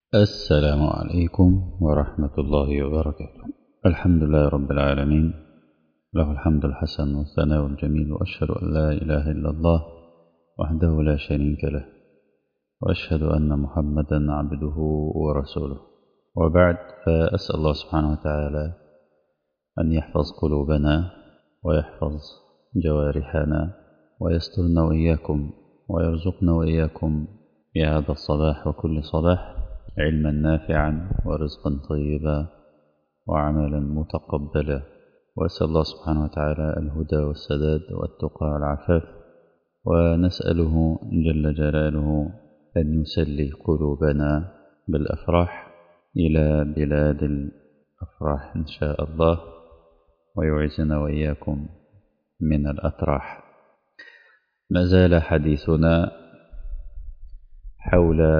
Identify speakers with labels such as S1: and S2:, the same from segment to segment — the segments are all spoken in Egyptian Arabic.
S1: السلام عليكم ورحمة الله وبركاته الحمد لله رب العالمين له الحمد الحسن والثناء الجميل وأشهد أن لا إله إلا الله وحده لا شريك له وأشهد أن محمدا عبده ورسوله وبعد فأسأل الله سبحانه وتعالى أن يحفظ قلوبنا ويحفظ جوارحنا ويسترنا وإياكم ويرزقنا وإياكم في هذا الصباح وكل صباح علما نافعا ورزقا طيبا وعملا متقبلا وأسأل الله سبحانه وتعالى الهدى والسداد والتقى والعفاف ونسأله جل جلاله أن يسلي قلوبنا بالأفراح إلى بلاد الأفراح إن شاء الله ويعزنا وإياكم من الأتراح ما زال حديثنا حول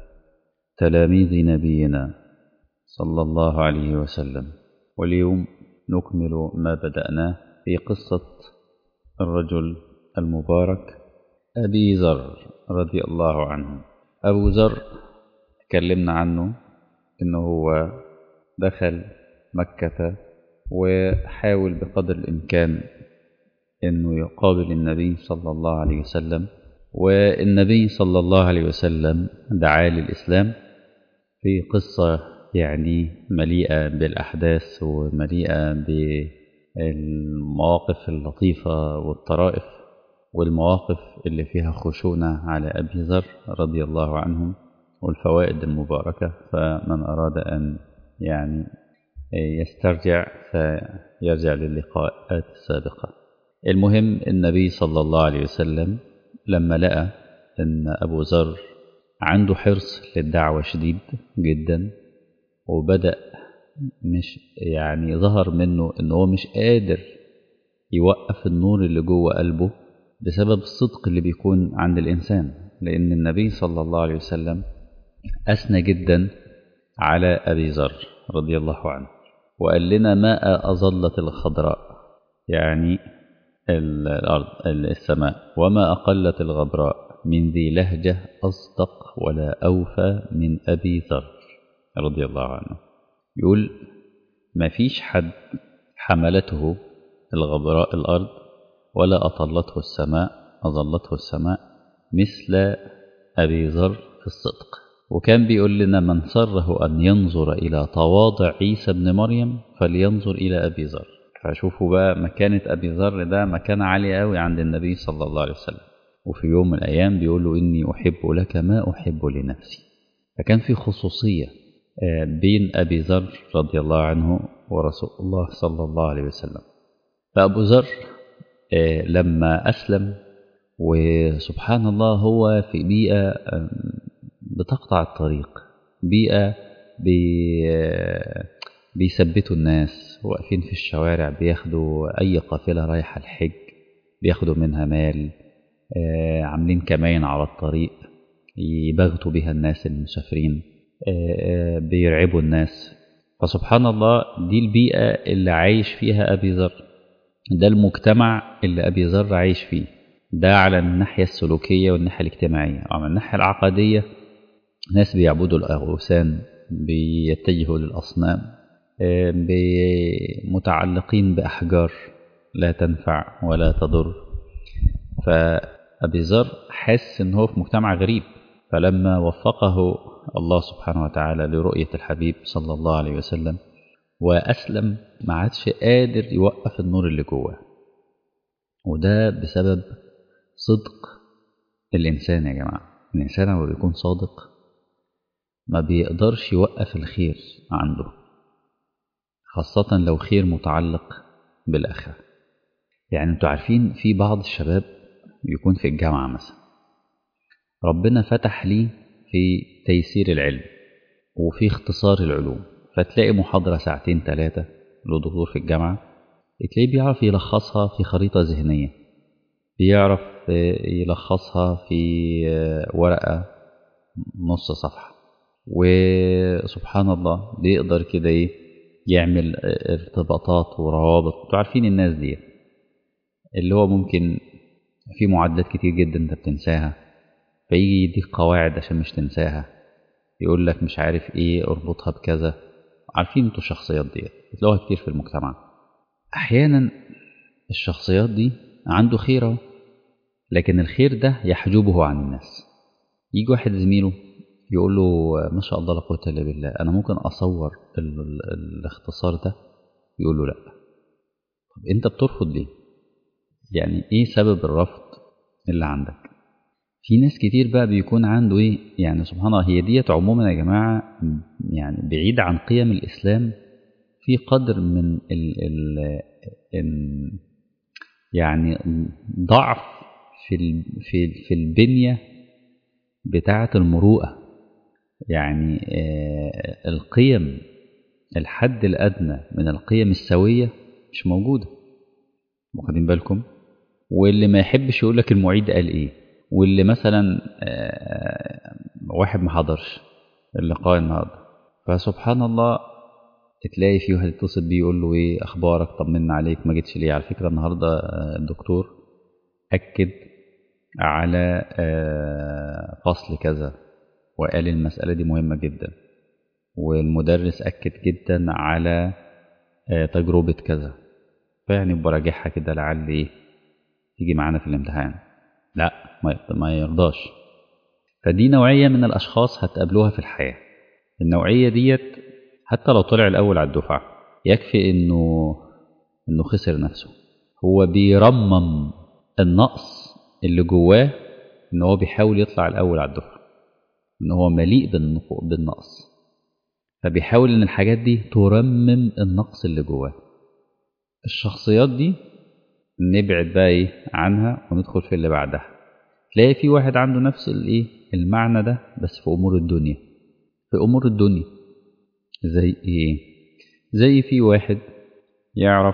S1: تلاميذ نبينا صلى الله عليه وسلم واليوم نكمل ما بدأناه في قصة الرجل المبارك أبي ذر رضي الله عنه أبو ذر تكلمنا عنه إنه هو دخل مكة وحاول بقدر الإمكان إنه يقابل النبي صلى الله عليه وسلم والنبي صلى الله عليه وسلم دعا للإسلام في قصة يعني مليئة بالأحداث ومليئة بالمواقف اللطيفة والطرائف والمواقف اللي فيها خشونة على أبي ذر رضي الله عنه والفوائد المباركة فمن أراد أن يعني يسترجع فيرجع للقاءات السابقة المهم النبي صلى الله عليه وسلم لما لقى أن أبو ذر عنده حرص للدعوة شديد جدا وبدأ مش يعني ظهر منه ان هو مش قادر يوقف النور اللي جوه قلبه بسبب الصدق اللي بيكون عند الإنسان لأن النبي صلى الله عليه وسلم أثنى جدا على أبي ذر رضي الله عنه وقال لنا ما أظلت الخضراء يعني الأرض السماء وما أقلت الغبراء من ذي لهجة أصدق ولا أوفى من أبي ذر رضي الله عنه يقول ما فيش حد حملته الغبراء الأرض ولا أطلته السماء أظلته السماء مثل أبي ذر في الصدق وكان بيقول لنا من سره أن ينظر إلى تواضع عيسى بن مريم فلينظر إلى أبي ذر فشوفوا بقى مكانة أبي ذر ده مكانة عالية قوي عند النبي صلى الله عليه وسلم وفي يوم من الأيام بيقول له إني أحب لك ما أحب لنفسي فكان في خصوصية بين أبي ذر رضي الله عنه ورسول الله صلى الله عليه وسلم فأبو ذر لما أسلم وسبحان الله هو في بيئة بتقطع الطريق بيئة بي بيثبتوا الناس واقفين في الشوارع بياخدوا أي قافلة رايحة الحج بياخدوا منها مال عاملين كمين على الطريق يبغتوا بها الناس المسافرين بيرعبوا الناس فسبحان الله دي البيئة اللي عايش فيها أبي ذر ده المجتمع اللي أبي ذر عايش فيه ده على الناحية السلوكية والناحية الاجتماعية أما الناحية العقدية ناس بيعبدوا الأوثان بيتجهوا للأصنام متعلقين بأحجار لا تنفع ولا تضر فأبي ذر حس إن هو في مجتمع غريب فلما وفقه الله سبحانه وتعالى لرؤية الحبيب صلى الله عليه وسلم وأسلم ما عادش قادر يوقف النور اللي جواه وده بسبب صدق الإنسان يا جماعة الإنسان لما بيكون صادق ما بيقدرش يوقف الخير عنده خاصة لو خير متعلق بالآخرة يعني انتوا عارفين في بعض الشباب بيكون في الجامعة مثلا ربنا فتح ليه في تيسير العلم وفي اختصار العلوم فتلاقي محاضرة ساعتين ثلاثة لدكتور في الجامعة تلاقيه بيعرف يلخصها في خريطة ذهنية بيعرف يلخصها في ورقة نص صفحة وسبحان الله بيقدر كده ايه يعمل ارتباطات وروابط انتوا عارفين الناس دي اللي هو ممكن في معادلات كتير جدا انت بتنساها فيجي يديك قواعد عشان مش تنساها يقول لك مش عارف ايه اربطها بكذا عارفين انتوا الشخصيات ديت بتلاقوها كتير في المجتمع احيانا الشخصيات دي عنده خير اهو لكن الخير ده يحجبه عن الناس يجي واحد زميله يقول له ما شاء الله لا قوه الا بالله انا ممكن اصور ال ال الاختصار ده يقول له لا طب انت بترفض ليه يعني ايه سبب الرفض اللي عندك في ناس كتير بقى بيكون عنده ايه يعني سبحان الله هي ديت عموما يا جماعه يعني بعيد عن قيم الاسلام في قدر من ال ال ال يعني ضعف في ال في في البنيه بتاعه المروءه يعني آه القيم الحد الادنى من القيم السويه مش موجوده واخدين بالكم واللي ما يحبش يقول لك المعيد قال ايه واللي مثلا واحد ما حضرش اللقاء النهارده فسبحان الله تلاقي في واحد يتصل بيه يقول له ايه اخبارك طمنا عليك ما جيتش ليه على فكره النهارده الدكتور اكد على فصل كذا وقال المساله دي مهمه جدا والمدرس اكد جدا على تجربه كذا فيعني براجعها كده لعل ايه تيجي معانا في الامتحان لا ما يرضاش فدي نوعية من الأشخاص هتقابلوها في الحياة النوعية ديت حتى لو طلع الأول على الدفعة يكفي إنه إنه خسر نفسه هو بيرمم النقص اللي جواه إن هو بيحاول يطلع الأول على الدفعة إن هو مليء بالنقص فبيحاول إن الحاجات دي ترمم النقص اللي جواه الشخصيات دي نبعد بقى ايه عنها وندخل في اللي بعدها تلاقي في واحد عنده نفس الايه المعنى ده بس في امور الدنيا في امور الدنيا زي ايه زي في واحد يعرف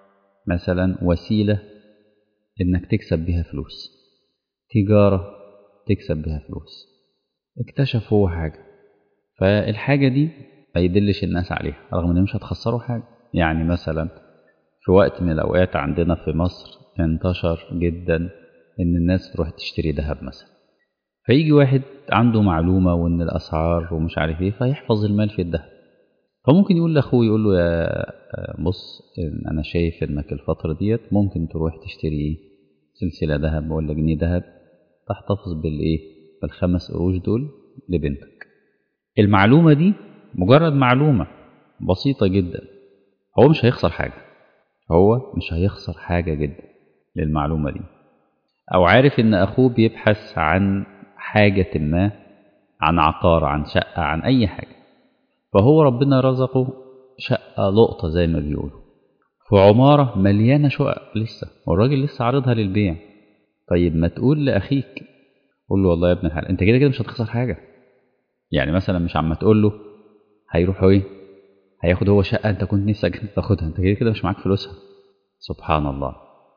S1: مثلا وسيله انك تكسب بيها فلوس تجاره تكسب بيها فلوس اكتشف هو حاجه فالحاجه دي ما يدلش الناس عليها رغم ان مش هتخسروا حاجه يعني مثلا في وقت من الأوقات عندنا في مصر انتشر جدا إن الناس تروح تشتري ذهب مثلا فيجي واحد عنده معلومة وإن الأسعار ومش عارف إيه فيحفظ المال في الذهب فممكن يقول لأخوه يقول له يا بص أنا شايف إنك الفترة ديت ممكن تروح تشتري سلسلة ذهب ولا جنيه ذهب تحتفظ بالإيه بالخمس قروش دول لبنتك المعلومة دي مجرد معلومة بسيطة جدا هو مش هيخسر حاجة هو مش هيخسر حاجة جدا للمعلومة دي أو عارف إن أخوه بيبحث عن حاجة ما عن عقار عن شقة عن أي حاجة فهو ربنا رزقه شقة لقطة زي ما بيقولوا في عمارة مليانة شقق لسه والراجل لسه عارضها للبيع طيب ما تقول لأخيك قول له والله يا ابن الحلال أنت كده كده مش هتخسر حاجة يعني مثلا مش عم تقول له هيروحوا إيه هياخد هو شقة أنت كنت نفسك تاخدها أنت كده كده مش معاك فلوسها سبحان الله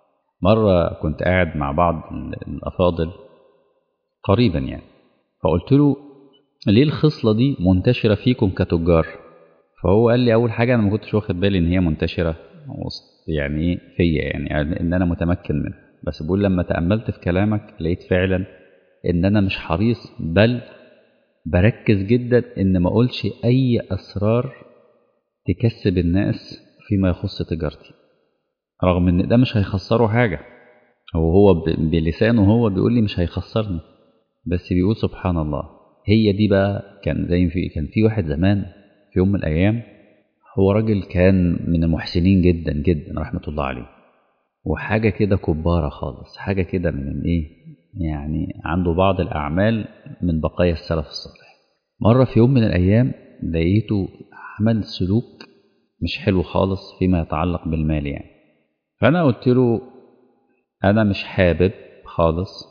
S1: مرة كنت قاعد مع بعض الأفاضل قريبا يعني فقلت له ليه الخصلة دي منتشرة فيكم كتجار فهو قال لي أول حاجة أنا ما كنتش واخد بالي إن هي منتشرة يعني إيه فيا يعني إن أنا متمكن منها بس بقول لما تأملت في كلامك لقيت فعلا إن أنا مش حريص بل بركز جدا إن ما أقولش أي أسرار تكسب الناس فيما يخص تجارتي رغم ان ده مش هيخسره حاجه هو هو بلسانه هو بيقول لي مش هيخسرني بس بيقول سبحان الله هي دي بقى كان زي في كان في واحد زمان في يوم من الايام هو راجل كان من المحسنين جدا جدا رحمه الله عليه وحاجه كده كباره خالص حاجه كده من ايه يعني عنده بعض الاعمال من بقايا السلف الصالح مره في يوم من الايام لقيته عمل سلوك مش حلو خالص فيما يتعلق بالمال يعني فأنا قلت له أنا مش حابب خالص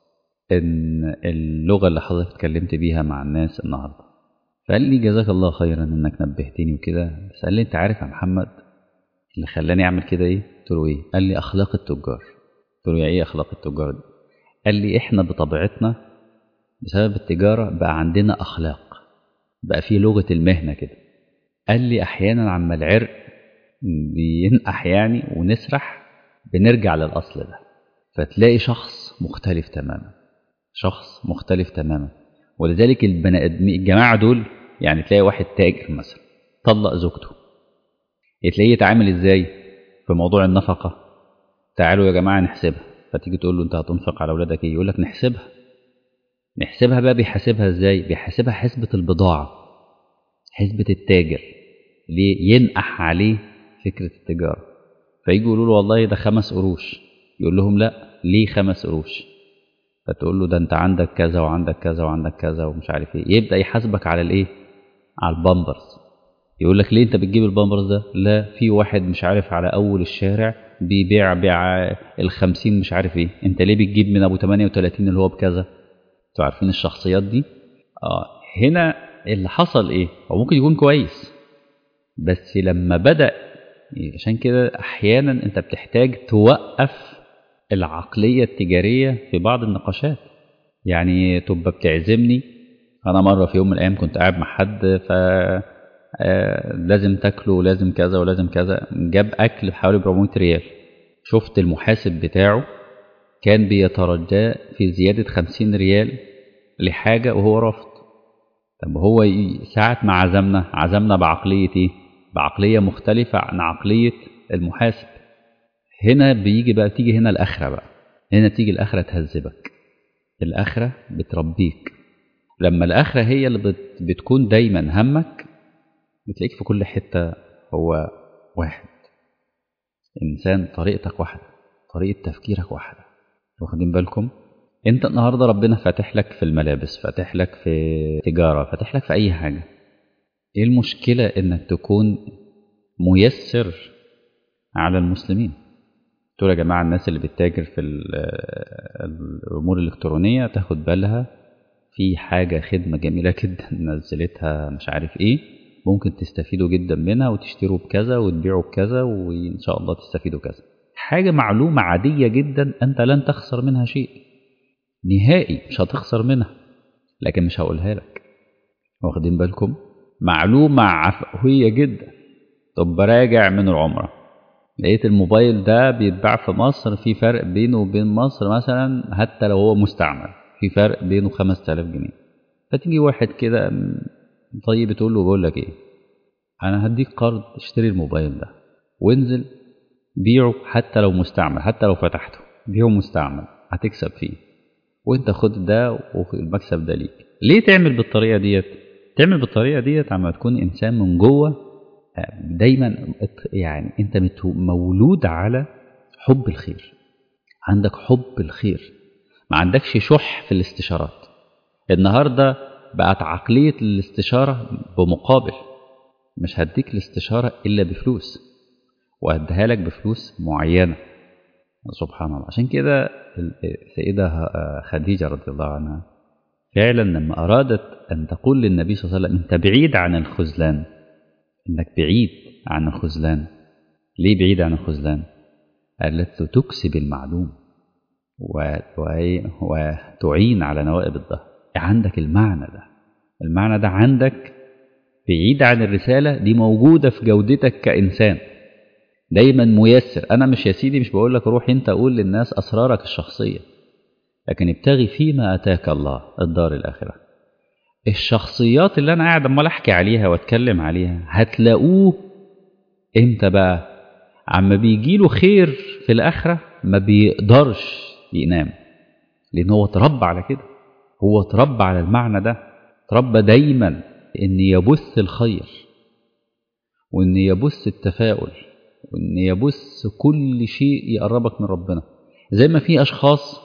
S1: إن اللغة اللي حضرتك اتكلمت بيها مع الناس النهاردة فقال لي جزاك الله خيرا إنك نبهتني وكده بس قال لي أنت عارف يا محمد اللي خلاني أعمل كده إيه؟ قلت له إيه؟ قال لي أخلاق التجار قلت له يا إيه أخلاق التجار دي؟ قال لي إحنا بطبيعتنا بسبب التجارة بقى عندنا أخلاق بقى في لغة المهنة كده قال لي أحيانا عما العرق بينقح يعني ونسرح بنرجع للأصل ده فتلاقي شخص مختلف تماما شخص مختلف تماما ولذلك البني آدمين- الجماعة دول يعني تلاقي واحد تاجر مثلا طلق زوجته تلاقيه يتعامل ازاي في موضوع النفقة تعالوا يا جماعة نحسبها فتيجي تقول له انت هتنفق على اولادك ايه يقول لك نحسبها نحسبها بقى بيحاسبها ازاي بيحاسبها حسبة البضاعة حسبة التاجر ليه ينقح عليه فكرة التجارة فيجي يقولوا له والله ده خمس قروش يقول لهم لا ليه خمس قروش فتقول له ده انت عندك كذا وعندك كذا وعندك كذا ومش عارف ايه يبدأ يحاسبك على الايه على البامبرز يقول لك ليه انت بتجيب البامبرز ده لا في واحد مش عارف على اول الشارع بيبيع بيع الخمسين مش عارف ايه انت ليه بتجيب من ابو 38 اللي هو بكذا انتوا عارفين الشخصيات دي اه هنا اللي حصل ايه هو ممكن يكون كويس بس لما بدأ عشان كده احيانا انت بتحتاج توقف العقلية التجارية في بعض النقاشات يعني تبقى بتعزمني انا مرة في يوم من الايام كنت قاعد مع حد ف آه، لازم تاكله ولازم كذا ولازم كذا جاب اكل بحوالي 400 ريال شفت المحاسب بتاعه كان بيترجى في زيادة 50 ريال لحاجة وهو رافض طب هو ي- ساعة ما عزمنا عزمنا بعقلية ايه بعقلية مختلفة عن عقلية المحاسب هنا بيجي بقى تيجي هنا الآخرة بقى هنا تيجي الآخرة تهذبك الآخرة بتربيك لما الآخرة هي اللي بت بتكون دايما همك بتلاقيك في كل حتة هو واحد إنسان طريقتك واحدة طريقة تفكيرك واحدة واخدين بالكم انت النهاردة ربنا فاتح لك في الملابس فاتح لك في تجارة فاتح لك في أي حاجة ايه المشكلة انك تكون ميسر على المسلمين دول يا جماعة الناس اللي بتتاجر في ال- الأمور الإلكترونية تاخد بالها في حاجة خدمة جميلة جدا نزلتها مش عارف ايه ممكن تستفيدوا جدا منها وتشتروا بكذا وتبيعوا بكذا وإن شاء الله تستفيدوا كذا حاجة معلومة عادية جدا أنت لن تخسر منها شيء نهائي مش هتخسر منها لكن مش هقولها لك واخدين بالكم معلومة عفوية جدا طب براجع من العمرة لقيت الموبايل ده بيتباع في مصر في فرق بينه وبين مصر مثلا حتى لو هو مستعمل في فرق بينه 5000 جنيه فتيجي واحد كده م- طيب تقول له بقول لك ايه انا هديك قرض اشتري الموبايل ده وانزل بيعه حتى لو مستعمل حتى لو فتحته بيعه مستعمل هتكسب فيه وانت خد ده والمكسب ده ليك ليه تعمل بالطريقه ديت تعمل بالطريقه ديت عما تكون انسان من جوه آه، دايما ات- يعني انت مت- مولود على حب الخير عندك حب الخير ما عندكش شح في الاستشارات النهارده بقت عقليه الاستشاره بمقابل مش هديك الاستشاره الا بفلوس وهديها لك بفلوس معينه سبحان الله عشان كده السيدة خديجة رضي الله عنها فعلا لما أرادت أن تقول للنبي صلى الله عليه وسلم أنت بعيد عن الخذلان إنك بعيد عن الخذلان ليه بعيد عن الخذلان قالت له تكسب المعلوم و... و... وتعين على نوائب الظهر عندك المعنى ده المعنى ده عندك بعيد عن الرسالة دي موجودة في جودتك كإنسان دايما ميسر انا مش يا سيدي مش بقول لك روح انت قول للناس اسرارك الشخصيه لكن ابتغي فيما اتاك الله الدار الاخره الشخصيات اللي انا قاعد امال احكي عليها واتكلم عليها هتلاقوه امتى بقى عما بيجي له خير في الاخره ما بيقدرش ينام لان هو اتربى على كده هو اتربى على المعنى ده اتربى دايما ان يبث الخير وان يبث التفاؤل وان يبث كل شيء يقربك من ربنا زي ما في اشخاص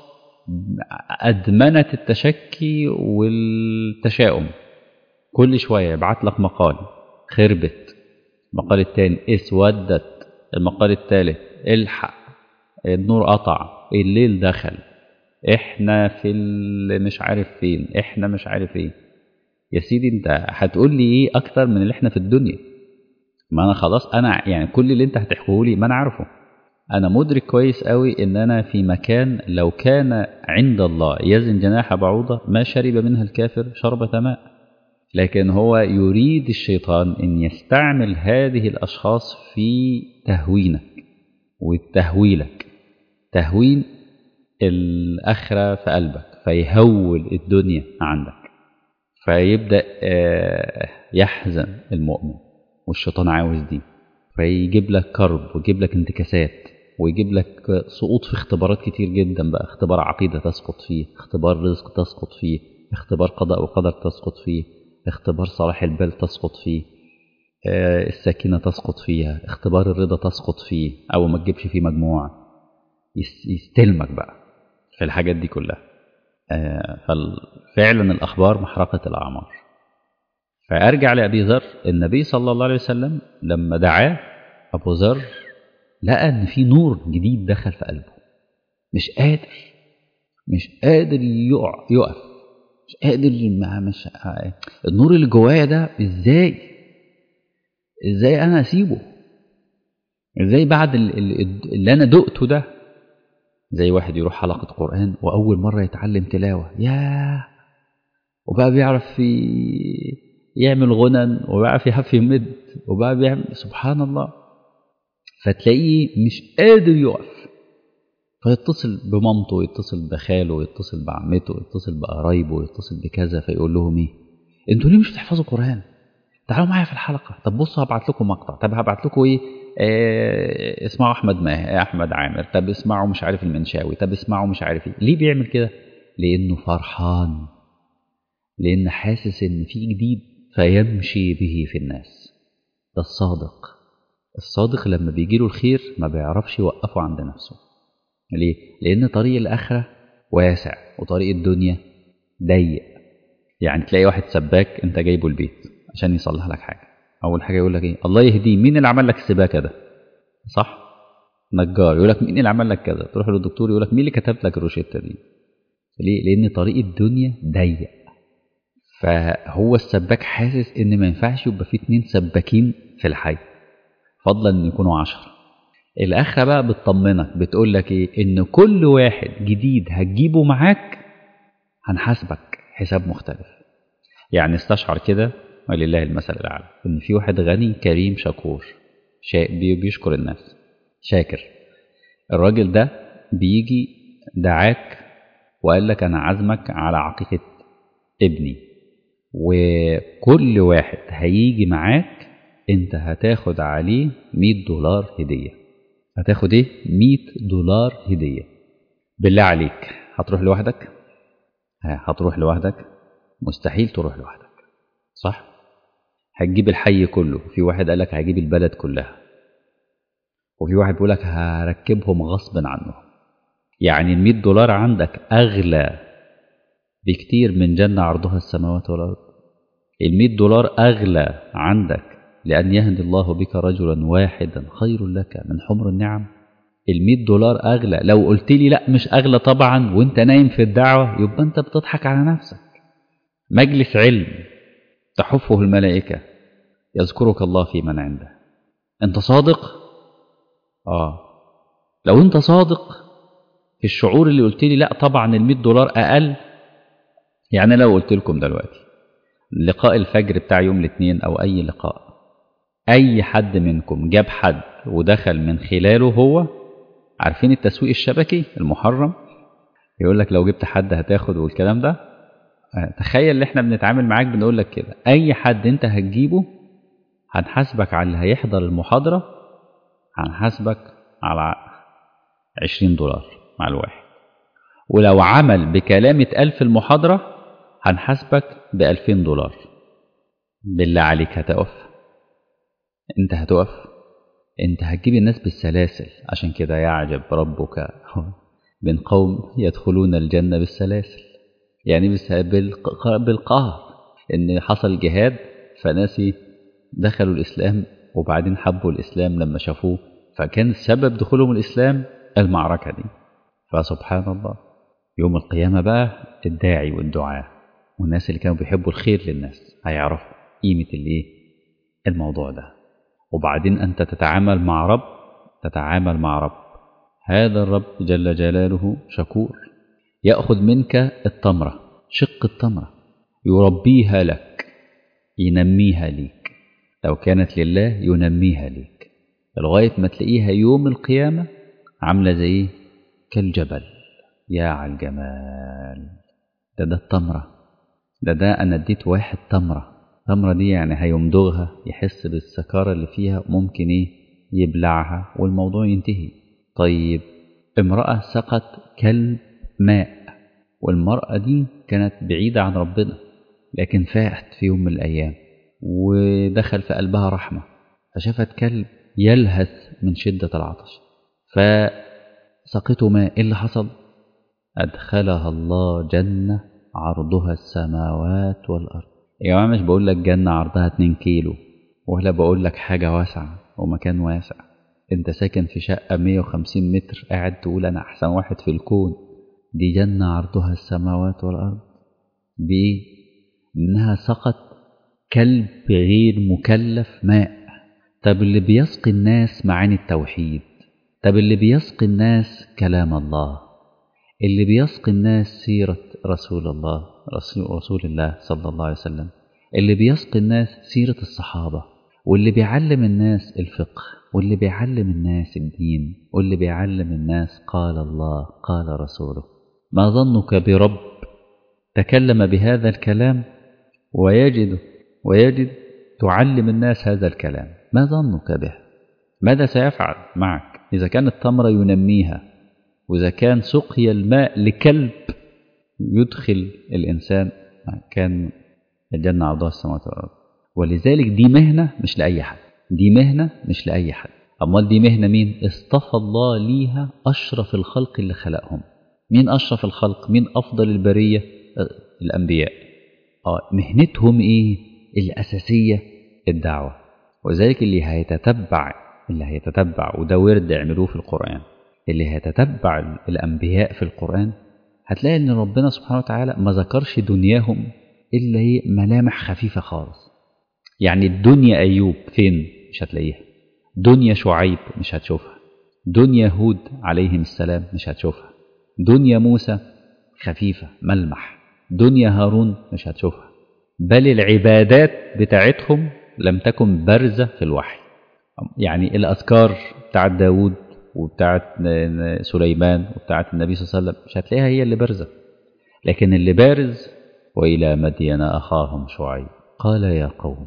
S1: ادمنت التشكي والتشاؤم كل شويه يبعت لك مقال خربت المقال التاني اسودت المقال التالت الحق النور قطع الليل دخل احنا في مش عارف فين احنا مش عارف ايه يا سيدي انت هتقول لي ايه اكتر من اللي احنا في الدنيا ما انا خلاص انا يعني كل اللي انت هتحكيه لي ما انا عارفه انا مدرك كويس قوي ان انا في مكان لو كان عند الله يزن جناح بعوضه ما شرب منها الكافر شربة ماء لكن هو يريد الشيطان ان يستعمل هذه الاشخاص في تهوينك وتهويلك تهوين الاخره في قلبك فيهول الدنيا عندك فيبدأ آه، يحزن المؤمن والشيطان عاوز دي فيجيب لك كرب ويجيب لك انتكاسات ويجيب لك سقوط في اختبارات كتير جدا بقى اختبار عقيدة تسقط فيه اختبار رزق تسقط فيه اختبار قضاء وقدر تسقط فيه اختبار صلاح البال تسقط فيه آه، السكينة تسقط فيها اختبار الرضا تسقط فيه أو ما تجيبش فيه مجموع يس- يستلمك بقى في الحاجات دي كلها آه، ففعلا الأخبار محرقة الأعمار فأرجع لأبي ذر النبي صلى الله عليه وسلم لما دعاه أبو ذر لقى إن في نور جديد دخل في قلبه مش قادر مش قادر يقع يقف مش قادر ما مش النور اللي جوايا ده ازاي ازاي انا اسيبه ازاي بعد ال- ال- اللي انا دقته ده زي واحد يروح حلقة قرآن وأول مرة يتعلم تلاوة ياه وبقى بيعرف ي- يعمل غنن وبيعرف يحف يمد وبقى بيعمل سبحان الله فتلاقيه مش قادر يقف فيتصل بمامته ويتصل بخاله ويتصل بعمته ويتصل بقرايبه ويتصل بكذا فيقول لهم ايه انتوا ليه مش بتحفظوا قرآن تعالوا معايا في الحلقة طب بصوا هبعت لكم مقطع طب هبعت لكم ايه آه اسمعوا احمد ماه احمد عامر طب اسمعوا مش عارف المنشاوي طب اسمعوا مش عارف ايه ليه بيعمل كده لانه فرحان لان حاسس ان في جديد فيمشي به في الناس ده الصادق الصادق لما بيجيله الخير ما بيعرفش يوقفه عند نفسه ليه لان طريق الاخره واسع وطريق الدنيا ضيق يعني تلاقي واحد سباك انت جايبه البيت عشان يصلح لك حاجه اول حاجه يقول لك ايه الله يهديه مين اللي عمل لك السباكه ده صح نجار يقول لك مين اللي عمل لك كذا تروح للدكتور يقول لك مين اللي كتب لك الروشته دي ليه لان طريق الدنيا ضيق فهو السباك حاسس ان ما ينفعش يبقى في اتنين سباكين في الحي فضلا ان يكونوا عشرة الاخره بقى بتطمنك بتقول لك ايه ان كل واحد جديد هتجيبه معاك هنحاسبك حساب مختلف يعني استشعر كده ولله المثل الاعلى ان في واحد غني كريم شكور شا... بي- بيشكر الناس شاكر الراجل ده بيجي دعاك وقال لك انا عازمك على عقيقه ابني وكل واحد هيجي معاك انت هتاخد عليه 100 دولار هديه هتاخد ايه 100 دولار هديه بالله عليك هتروح لوحدك ها، هتروح لوحدك مستحيل تروح لوحدك صح هتجيب الحي كله في واحد قالك هجيب البلد كلها وفي واحد بيقول لك هركبهم غصب عنهم يعني ال 100 دولار عندك اغلى بكتير من جنة عرضها السماوات والارض ال 100 دولار اغلى عندك لان يهدي الله بك رجلا واحدا خير لك من حمر النعم ال 100 دولار اغلى لو قلت لي لا مش اغلى طبعا وانت نايم في الدعوه يبقى انت بتضحك على نفسك مجلس علم تحفه الملائكه يذكرك الله في من عنده انت صادق اه لو انت صادق في الشعور اللي قلت لي لا طبعا ال 100 دولار اقل يعني لو قلت لكم دلوقتي لقاء الفجر بتاع يوم الاثنين او اي لقاء اي حد منكم جاب حد ودخل من خلاله هو عارفين التسويق الشبكي المحرم يقول لك لو جبت حد هتاخد والكلام ده آه، تخيل اللي احنا بنتعامل معاك بنقول لك كده اي حد انت هتجيبه هنحاسبك على اللي هيحضر المحاضرة هنحاسبك على 20 دولار مع الواحد ولو عمل بكلامة ألف المحاضرة هنحاسبك بألفين دولار بالله عليك هتقف انت هتقف انت هتجيب الناس بالسلاسل عشان كده يعجب ربك من قوم يدخلون الجنة بالسلاسل يعني بس بالق- بالقهر ان حصل جهاد فناسي دخلوا الإسلام وبعدين حبوا الإسلام لما شافوه فكان سبب دخولهم الإسلام المعركة دي فسبحان الله يوم القيامة بقى الداعي والدعاء والناس اللي كانوا بيحبوا الخير للناس هيعرفوا قيمة الايه الموضوع ده وبعدين أنت تتعامل مع رب تتعامل مع رب هذا الرب جل جلاله شكور يأخذ منك التمرة شق التمرة يربيها لك ينميها ليك لو كانت لله ينميها ليك لغاية ما تلاقيها يوم القيامة عاملة زي إيه؟ كالجبل يا على الجمال ده ده التمرة ده ده أنا اديت واحد تمرة التمرة دي يعني هيمضغها يحس بالسكارة اللي فيها ممكن إيه يبلعها والموضوع ينتهي طيب امرأة سقت كلب ماء والمرأة دي كانت بعيدة عن ربنا لكن فاقت في يوم من الأيام ودخل في قلبها رحمة فشافت كلب يلهث من شدة العطش فسقته ماء إيه اللي حصل أدخلها الله جنة عرضها السماوات والأرض يا جماعة مش بقول لك جنة عرضها 2 كيلو ولا بقول لك حاجة واسعة ومكان واسع انت ساكن في شقة 150 متر قاعد تقول أنا أحسن واحد في الكون دي جنة عرضها السماوات والأرض بإيه؟ إنها سقط كلب غير مكلف ماء طب اللي بيسقي الناس معاني التوحيد طب اللي بيسقي الناس كلام الله اللي بيسقي الناس سيرة رسول الله رسول, رسول الله صلى الله عليه وسلم اللي بيسقي الناس سيرة الصحابة واللي بيعلم الناس الفقه واللي بيعلم الناس الدين واللي بيعلم الناس قال الله قال رسوله ما ظنك برب تكلم بهذا الكلام ويجد ويجد تعلم الناس هذا الكلام ما ظنك به ماذا سيفعل معك إذا كانت تمرة ينميها وإذا كان سقي الماء لكلب يدخل الإنسان كان الجنة عرضها السماوات والأرض ولذلك دي مهنة مش لأي حد دي مهنة مش لأي حد أمال دي مهنة مين اصطفى الله ليها أشرف الخلق اللي خلقهم مين أشرف الخلق مين أفضل البرية الأنبياء آه مهنتهم إيه الأساسية الدعوة وذلك اللي هيتتبع اللي هيتتبع وده ورد اعملوه في القرآن اللي هيتتبع الأنبياء في القرآن هتلاقي إن ربنا سبحانه وتعالى ما ذكرش دنياهم إلا هي ملامح خفيفة خالص يعني الدنيا أيوب فين مش هتلاقيها دنيا شعيب مش هتشوفها دنيا هود عليهم السلام مش هتشوفها دنيا موسى خفيفة ملمح دنيا هارون مش هتشوفها بل العبادات بتاعتهم لم تكن بارزة في الوحي يعني الأذكار بتاعت داود وبتاعت سليمان وبتاعت النبي صلى الله عليه وسلم مش هتلاقيها هي اللي بارزة لكن اللي بارز وإلى مدين أخاهم شعيب قال يا قوم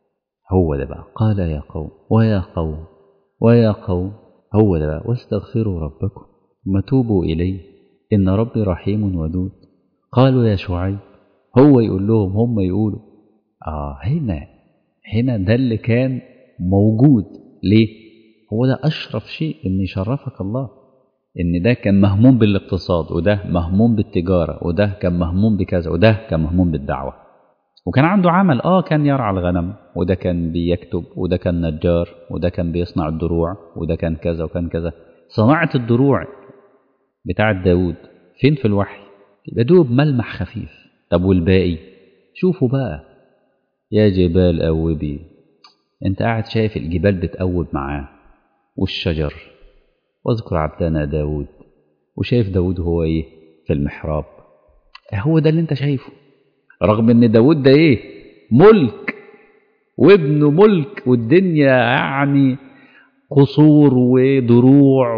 S1: هو ده بقى قال يا قوم ويا قوم ويا قوم هو ده بقى واستغفروا ربكم ثم توبوا إليه إن ربي رحيم ودود قالوا يا شعيب هو يقول لهم هم يقولوا آه هنا هنا ده اللي كان موجود ليه هو ده أشرف شيء إن يشرفك الله إن ده كان مهموم بالاقتصاد وده مهموم بالتجارة وده كان مهموم بكذا وده كان مهموم بالدعوة وكان عنده عمل آه كان يرعى الغنم وده كان بيكتب وده كان نجار وده كان بيصنع الدروع وده كان كذا وكان كذا صناعة الدروع بتاعة داود فين في الوحي يبقى دوب ملمح خفيف طب والباقي شوفوا بقى يا جبال أوبي انت قاعد شايف الجبال بتأوب معاه والشجر واذكر عبدنا داود وشايف داود هو ايه في المحراب هو ده اللي انت شايفه رغم ان داود ده ايه ملك وابنه ملك والدنيا يعني قصور ودروع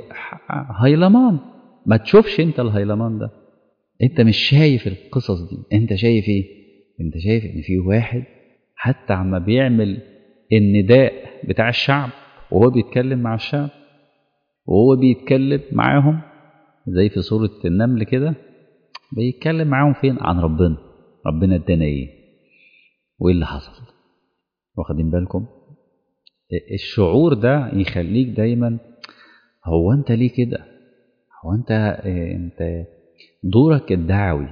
S1: وهيلمان ما تشوفش انت الهيلمان ده انت مش شايف القصص دي انت شايف ايه انت شايف ان في واحد حتى عما بيعمل النداء بتاع الشعب وهو بيتكلم مع الشعب وهو بيتكلم معاهم زي في سورة النمل كده بيتكلم معاهم فين عن ربنا ربنا ادانا ايه وايه اللي حصل واخدين بالكم الشعور ده يخليك دايما هو انت ليه كده هو انت انت دورك الدعوي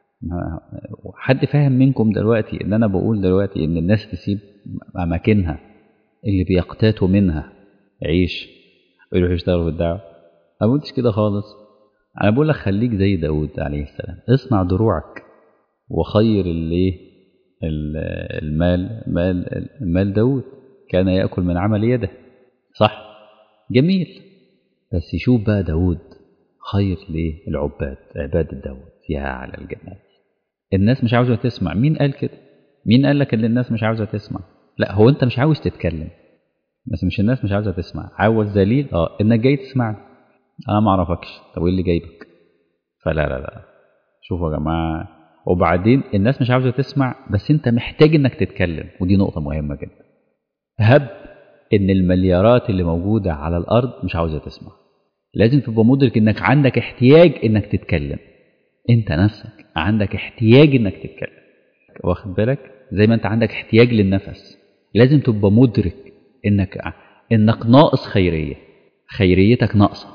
S1: حد فاهم منكم دلوقتي ان انا بقول دلوقتي ان الناس تسيب اماكنها اللي بيقتاتوا منها عيش ويروحوا يشتغلوا في الدعوه ما قلتش كده خالص انا بقول لك خليك زي داود عليه السلام اصنع دروعك وخير الايه المال مال مال داود كان ياكل من عمل يده صح جميل بس يشوف بقى داود خير ليه العباد عبادة داود يا على الجمال الناس مش عاوزة تسمع مين قال كده مين قال لك ان الناس مش عاوزة تسمع لا هو انت مش عاوز تتكلم بس مش الناس مش عاوزة تسمع عاوز دليل اه انك جاي تسمعني انا ما اعرفكش طب ايه اللي جايبك فلا لا لا شوفوا يا جماعة وبعدين الناس مش عاوزة تسمع بس أنت محتاج إنك تتكلم ودي نقطة مهمة جدا هب إن المليارات اللي موجودة على الأرض مش عاوزة تسمع لازم تبقى مدرك إنك عندك احتياج إنك تتكلم أنت نفسك عندك احتياج إنك تتكلم واخد بالك زي ما أنت عندك احتياج للنفس لازم تبقى مدرك إنك إنك ناقص خيرية خيريتك ناقصة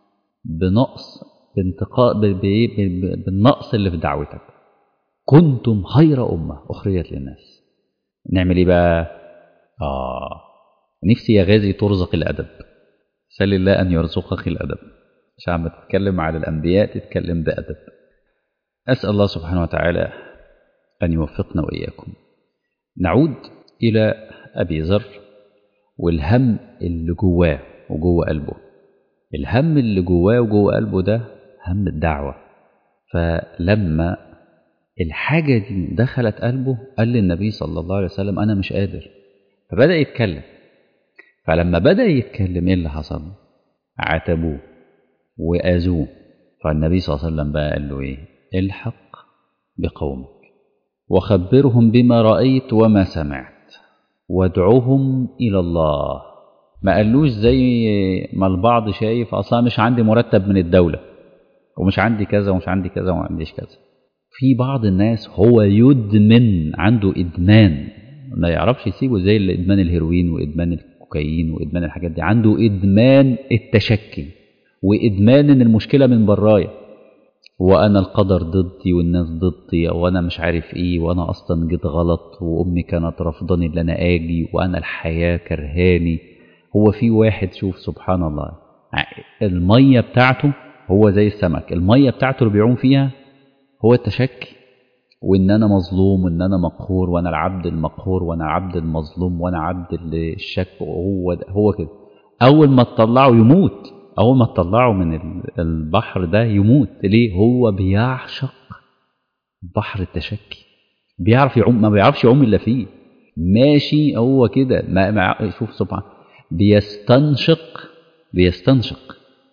S1: بنقص بانتقاء بالنقص اللي في دعوتك كنتم خير أمة أخرجت للناس نعمل إيه بقى آه نفسي يا غازي ترزق الأدب سل الله أن يرزقك الأدب عشان عم تتكلم على الأنبياء تتكلم بأدب أسأل الله سبحانه وتعالى أن يوفقنا وإياكم نعود إلى أبي ذر والهم اللي جواه وجوه قلبه الهم اللي جواه وجوه قلبه ده هم الدعوة فلما الحاجة دي دخلت قلبه قال للنبي صلى الله عليه وسلم أنا مش قادر فبدأ يتكلم فلما بدأ يتكلم إيه اللي حصل عاتبوه وآذوه فالنبي صلى الله عليه وسلم بقى قال له إيه الحق بقومك وخبرهم بما رأيت وما سمعت وادعوهم إلى الله ما قالوش زي ما البعض شايف أصلا مش عندي مرتب من الدولة ومش عندي كذا ومش عندي كذا وما عنديش كذا في بعض الناس هو يدمن عنده إدمان ما يعرفش يسيبه زي إدمان الهيروين وإدمان الكوكايين وإدمان الحاجات دي عنده إدمان التشكي وإدمان إن المشكلة من برايا وأنا القدر ضدي والناس ضدي وأنا مش عارف إيه وأنا أصلا جيت غلط وأمي كانت رافضاني إن أنا آجي وأنا الحياة كرهاني هو في واحد شوف سبحان الله المية بتاعته هو زي السمك المية بتاعته اللي بيعوم فيها هو التشكي وان انا مظلوم وان انا مقهور وانا العبد المقهور وانا عبد المظلوم وانا عبد الشك هو هو كده اول ما تطلعه يموت اول ما تطلعه من البحر ده يموت ليه هو بيعشق بحر التشكي بيعرف يعوم ما بيعرفش يعوم الا فيه ماشي هو كده ما, ما شوف سبحان بيستنشق بيستنشق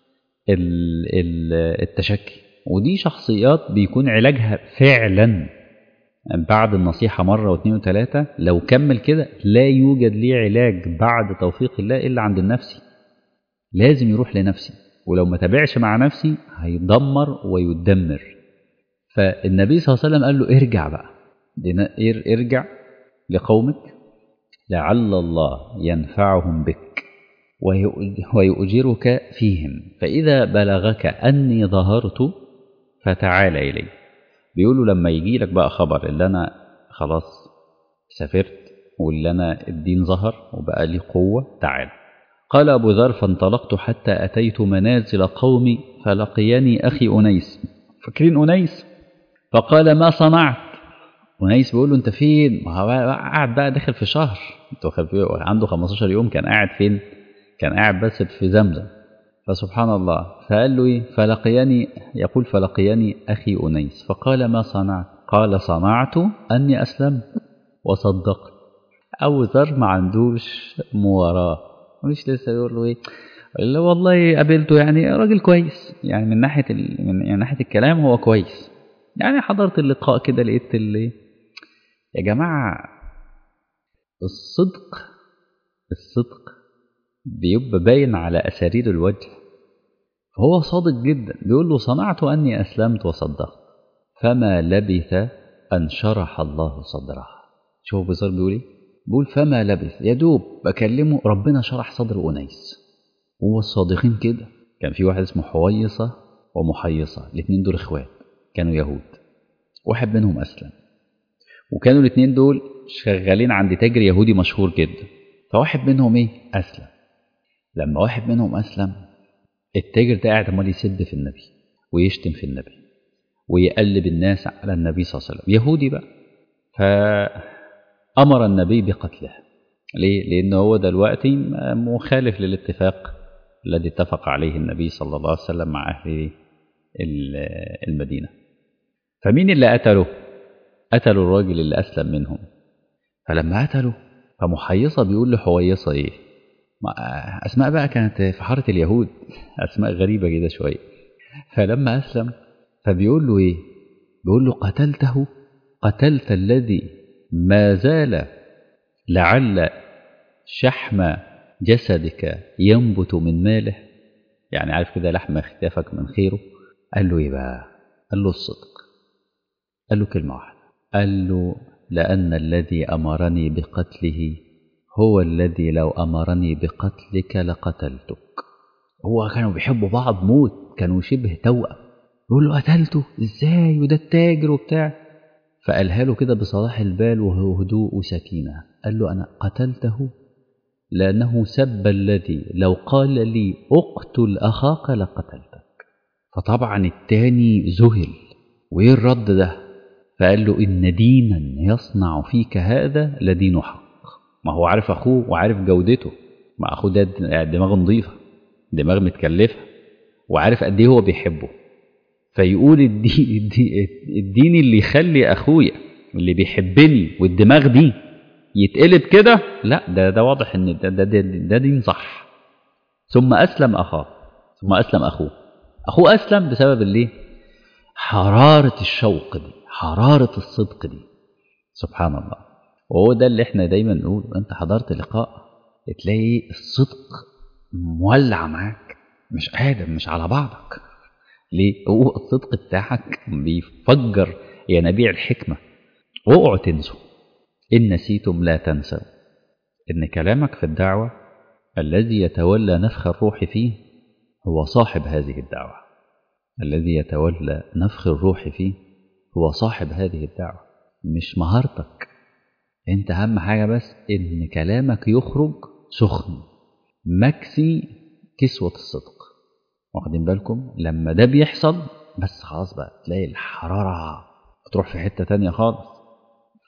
S1: التشكي ودي شخصيات بيكون علاجها فعلا بعد النصيحة مرة واثنين وثلاثة لو كمل كده لا يوجد ليه علاج بعد توفيق الله إلا عند النفسي لازم يروح لنفسي ولو ما تابعش مع نفسي هيدمر ويدمر فالنبي صلى الله عليه وسلم قال له ارجع بقى ارجع لقومك لعل الله ينفعهم بك ويؤجرك فيهم فإذا بلغك أني ظهرت فتعال إلي بيقولوا لما يجي لك بقى خبر اللي أنا خلاص سافرت واللي أنا الدين ظهر وبقى لي قوة تعال قال أبو ذر فانطلقت حتى أتيت منازل قومي فلقيني أخي أنيس فاكرين أنيس فقال ما صنعت أنيس بيقول له أنت فين ما هو قاعد بقى داخل في شهر عنده 15 يوم كان قاعد فين كان قاعد بس في زمزم فسبحان الله فقال له إيه فلقيني يقول فلقيني أخي أنيس فقال ما صنعت قال صنعت أني أسلمت وصدقت أبو ذر ما عندوش مواراة مش لسه يقول له إيه اللي والله قابلته يعني راجل كويس يعني من ناحية ال... من يعني ناحية الكلام هو كويس يعني حضرت اللقاء كده لقيت اللي يا جماعة الصدق الصدق بيبقى باين على أسارير الوجه فهو صادق جدا بيقول له صنعت أني أسلمت وصدقت فما لبث أن شرح الله صدره شوف بزار بيقول إيه بيقول فما لبث يا دوب بكلمه ربنا شرح صدر أنيس هو الصادقين كده كان في واحد اسمه حويصة ومحيصة الاثنين دول اخوات كانوا يهود واحد منهم أسلم وكانوا الاثنين دول شغالين عند تاجر يهودي مشهور جدا فواحد منهم ايه أسلم لما واحد منهم أسلم التاجر ده قاعد عمال يسب في النبي ويشتم في النبي ويقلب الناس على النبي صلى الله عليه وسلم يهودي بقى فأمر النبي بقتله ليه؟ لأن هو دلوقتي مخالف للاتفاق الذي اتفق عليه النبي صلى الله عليه وسلم مع أهل المدينة فمين اللي قتله؟ قتلوا الراجل اللي أسلم منهم فلما قتله فمحيصة بيقول لحويصة إيه؟ أسماء بقى كانت في حارة اليهود أسماء غريبة كده شوية فلما أسلم فبيقول له إيه بيقول له قتلته قتلت الذي ما زال لعل شحم جسدك ينبت من ماله يعني عارف كده لحم اختفك من خيره قال له ايه بقى قال له الصدق قال له كلمة واحدة قال له لأن الذي أمرني بقتله هو الذي لو أمرني بقتلك لقتلتك هو كانوا بيحبوا بعض موت كانوا شبه توأم يقول له قتلته ازاي وده التاجر وبتاع فقالها له كده بصلاح البال وهو هدوء وسكينة قال له أنا قتلته لأنه سب الذي لو قال لي اقتل أخاك لقتلتك فطبعا التاني ذهل وإيه الرد ده فقال له إن دينا يصنع فيك هذا لدين حق ما هو عارف أخوه وعارف جودته ما أخوه ده دماغ نظيفة دماغ متكلفة وعارف قد إيه هو بيحبه فيقول الدين, الدين, الدين اللي يخلي أخويا اللي بيحبني والدماغ دي يتقلب كده لا ده ده واضح ان ده ده, ده, ده دين صح ثم اسلم اخاه ثم اسلم اخوه اخوه اسلم بسبب الايه حراره الشوق دي حراره الصدق دي سبحان الله وهو ده اللي احنا دايما نقول انت حضرت لقاء تلاقي الصدق مولع معاك مش قادر مش على بعضك ليه هو الصدق بتاعك بيفجر ينابيع الحكمه اوعوا تنسوا إن نسيتم لا تنسوا إن كلامك في الدعوة الذي يتولى نفخ الروح فيه هو صاحب هذه الدعوة الذي يتولى نفخ الروح فيه هو صاحب هذه الدعوة مش مهارتك انت اهم حاجة بس ان كلامك يخرج سخن مكسي كسوة الصدق واخدين بالكم لما ده بيحصل بس خلاص بقى تلاقي الحرارة بتروح في حتة تانية خالص ف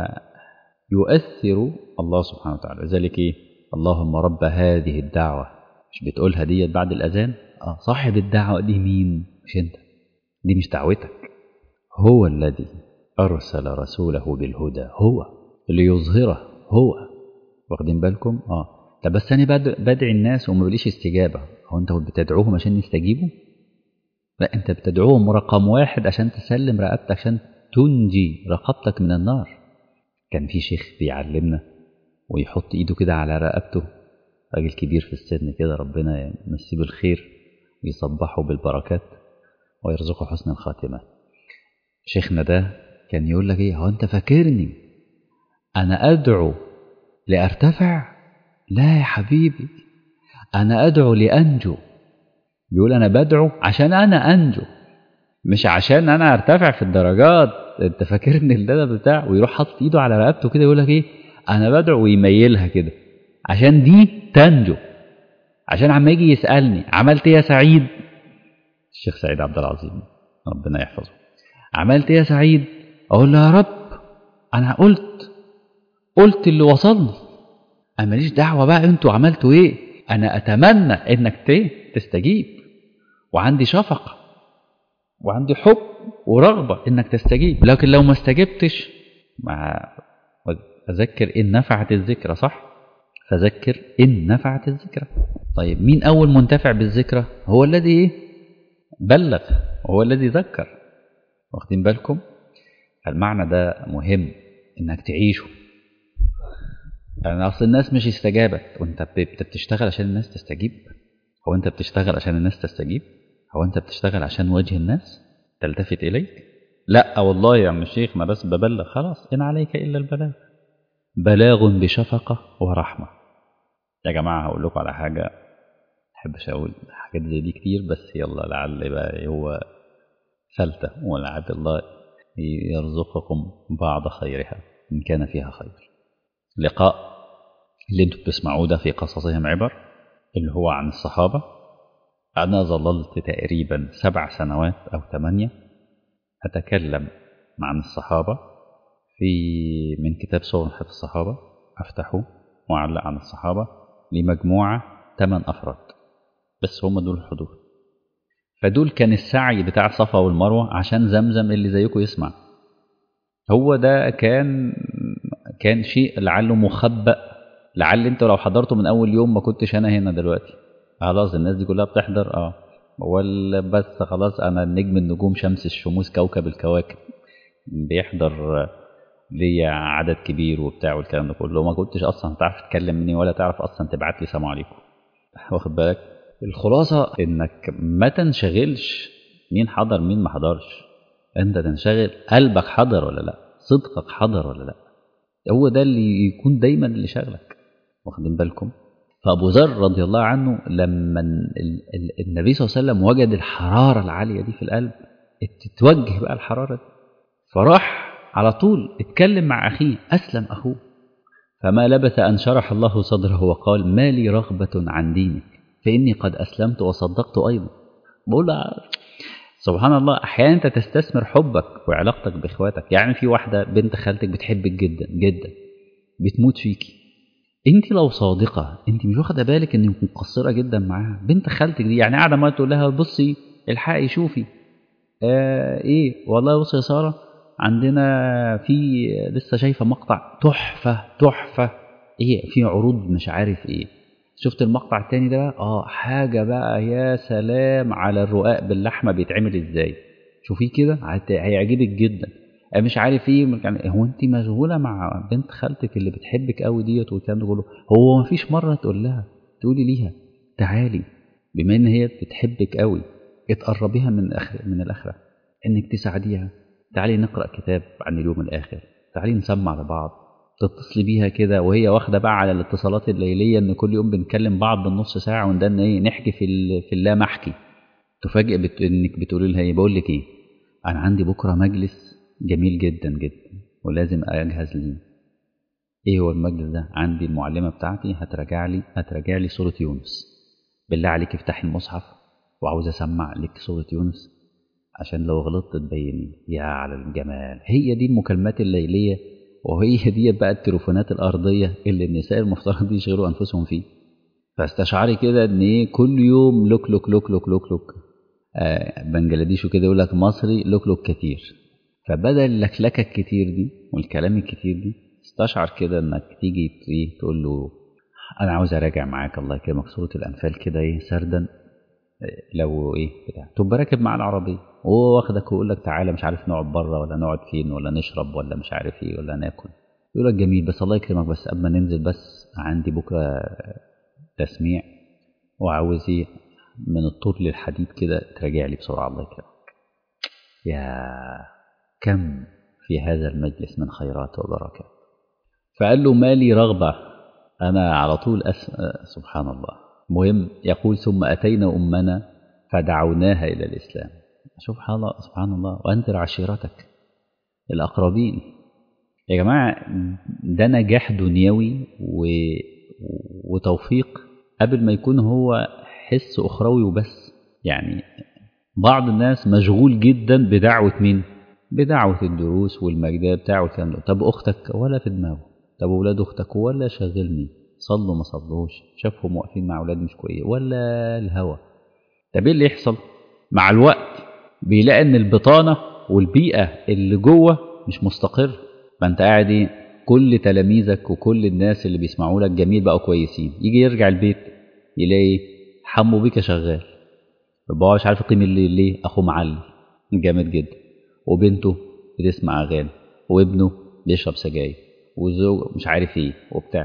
S1: يؤثر الله سبحانه وتعالى لذلك إيه؟ اللهم رب هذه الدعوة مش بتقولها ديت بعد الأذان آه صاحب الدعوة دي مين مش أنت دي مش دعوتك هو الذي أرسل رسوله بالهدى هو ليظهره هو واخدين بالكم اه طب بس انا بدعي الناس وما بليش استجابه هو انت بتدعوهم عشان يستجيبوا لا انت بتدعوهم رقم واحد عشان تسلم رقبتك عشان تنجي رقبتك من النار كان في شيخ بيعلمنا ويحط ايده كده على رقبته راجل كبير في السن كده ربنا يمسيه بالخير ويصبحه بالبركات ويرزقه حسن الخاتمة شيخنا ده كان يقول لك ايه هو انت فاكرني انا ادعو لارتفع لا يا حبيبي انا ادعو لانجو بيقول انا بدعو عشان انا انجو مش عشان انا ارتفع في الدرجات انت فاكرني ده بتاع ويروح حاطط ايده على رقبته كده يقول لك ايه انا بدعو ويميلها كده عشان دي تنجو عشان عما يجي يسالني عملت ايه يا سعيد الشيخ سعيد عبد العظيم ربنا يحفظه عملت ايه يا سعيد اقول له يا رب انا قلت قلت اللي وصلني انا ماليش دعوه بقى انتوا عملتوا ايه انا اتمنى انك تستجيب وعندي شفقه وعندي حب ورغبة إنك تستجيب لكن لو ما استجبتش مع أذكر إن نفعت الذكرى صح فذكر إن نفعت الذكرى طيب مين أول منتفع بالذكرى هو الذي إيه؟ بلغ هو الذي ذكر واخدين بالكم المعنى ده مهم إنك تعيشه يعني أصل الناس مش استجابت وأنت بتشتغل عشان الناس تستجيب هو أنت بتشتغل عشان الناس تستجيب هو أنت بتشتغل عشان وجه الناس تلتفت إليك لا والله يا عم الشيخ ما بس ببلغ خلاص إن عليك إلا البلاغ بلاغ بشفقة ورحمة يا جماعة هقول لكم على حاجة أحبش أقول حاجات زي دي كتير بس يلا لعل بقى هو فلتة ولعل الله يرزقكم بعض خيرها إن كان فيها خير لقاء اللي انتم بتسمعوه ده في قصصهم عبر اللي هو عن الصحابة أنا ظللت تقريبا سبع سنوات أو ثمانية أتكلم عن الصحابة في من كتاب صور الصحابة أفتحه وأعلق عن الصحابة لمجموعة ثمان أفراد بس هم دول الحضور فدول كان السعي بتاع الصفا والمروة عشان زمزم اللي زيكم يسمع هو ده كان كان شيء لعله مخبأ لعل انت لو حضرته من اول يوم ما كنتش انا هنا دلوقتي خلاص الناس دي كلها بتحضر اه ولا بس خلاص انا نجم النجوم شمس الشموس كوكب الكواكب بيحضر ليا عدد كبير وبتاع والكلام ده كله ما كنتش اصلا تعرف تتكلم مني ولا تعرف اصلا تبعت لي سلام عليكم واخد بالك الخلاصه انك ما تنشغلش مين حضر مين ما حضرش انت تنشغل قلبك حضر ولا لا صدقك حضر ولا لا هو ده اللي يكون دايما اللي شغلك واخدين بالكم فابو ذر رضي الله عنه لما النبي صلى الله عليه وسلم وجد الحراره العاليه دي في القلب تتوجه بقى الحراره دي فراح على طول اتكلم مع اخيه اسلم اخوه فما لبث ان شرح الله صدره وقال ما لي رغبه عن دينك فاني قد اسلمت وصدقت ايضا بقول له سبحان الله احيانا انت تستثمر حبك وعلاقتك باخواتك يعني في واحده بنت خالتك بتحبك جدا جدا بتموت فيكي انت لو صادقه انت مش واخده بالك انك مقصره جدا معاها بنت خالتك دي يعني قاعده ما تقول لها بصي الحقي شوفي آه ايه والله بصي يا ساره عندنا في لسه شايفه مقطع تحفه تحفه ايه في عروض مش عارف ايه شفت المقطع التاني ده بقى اه حاجه بقى يا سلام على الرقاق باللحمه بيتعمل ازاي شوفيه كده هيعجبك جدا مش عارف ايه هو انت مشغوله مع بنت خالتك اللي بتحبك قوي ديت والكلام ده كله هو ما فيش مره تقول لها تقولي ليها تعالي بما ان هي بتحبك قوي اتقربيها من الاخر من الاخره انك تساعديها تعالي نقرا كتاب عن اليوم الاخر تعالي نسمع لبعض تتصلي بيها كده وهي واخده بقى على الاتصالات الليليه ان كل يوم بنكلم بعض بالنص ساعه وده ان ايه نحكي في في اللا محكي تفاجئ بت... انك بتقولي لها ايه بقول لك ايه انا عندي بكره مجلس جميل جدا جدا ولازم اجهز ليه ايه هو المجلس ده عندي المعلمه بتاعتي هتراجع لي هتراجع لي سوره يونس بالله عليك افتحي المصحف وعاوز اسمع لك سوره يونس عشان لو غلطت تبين يا على الجمال هي دي المكالمات الليليه وهي دي بقى التليفونات الارضيه اللي النساء المفترض يشغلوا انفسهم فيه فاستشعري كده ان ايه كل يوم لوك لوك لوك لوك لوك لوك آه بنجلاديش وكده يقول لك مصري لوك لوك كتير فبدل اللكلكه الكتير دي والكلام الكتير دي استشعر كده انك تيجي ايه تقول له انا عاوز اراجع معاك الله يكرمك سوره الانفال كده ايه سردا لو ايه بتاع تبقى راكب مع العربيه وهو واخدك ويقول لك تعالى مش عارف نقعد بره ولا نقعد فين ولا نشرب ولا مش عارف ايه ولا ناكل يقول لك جميل بس الله يكرمك بس قبل ما ننزل بس عندي بكره تسميع وعاوز ايه من الطول للحديد كده تراجع لي بسرعه الله يكرمك يا كم في هذا المجلس من خيرات وبركات فقال له ما لي رغبه انا على طول أس... سبحان الله مهم يقول ثم أتينا أمنا فدعوناها إلى الإسلام سبحان الله سبحان الله وأنذر عشيرتك الأقربين يا جماعة ده نجاح دنيوي و... وتوفيق قبل ما يكون هو حس أخروي وبس يعني بعض الناس مشغول جدا بدعوة مين؟ بدعوة الدروس والمجدة بتاعه الكلام ده طب أختك ولا في دماغه طب أولاد أختك ولا شغلني صلوا ما صلوش شافهم واقفين مع اولاد مش كويس ولا الهوى طب ايه اللي يحصل مع الوقت بيلاقي ان البطانه والبيئه اللي جوه مش مستقر فانت قاعد ايه كل تلاميذك وكل الناس اللي بيسمعوا لك جميل بقوا كويسين يجي يرجع البيت يلاقي حمو بيكا شغال يبقى مش عارف يقيم الليل ليه اخوه معلم جامد جدا وبنته بتسمع اغاني وابنه بيشرب سجاير وزوج مش عارف ايه وبتاع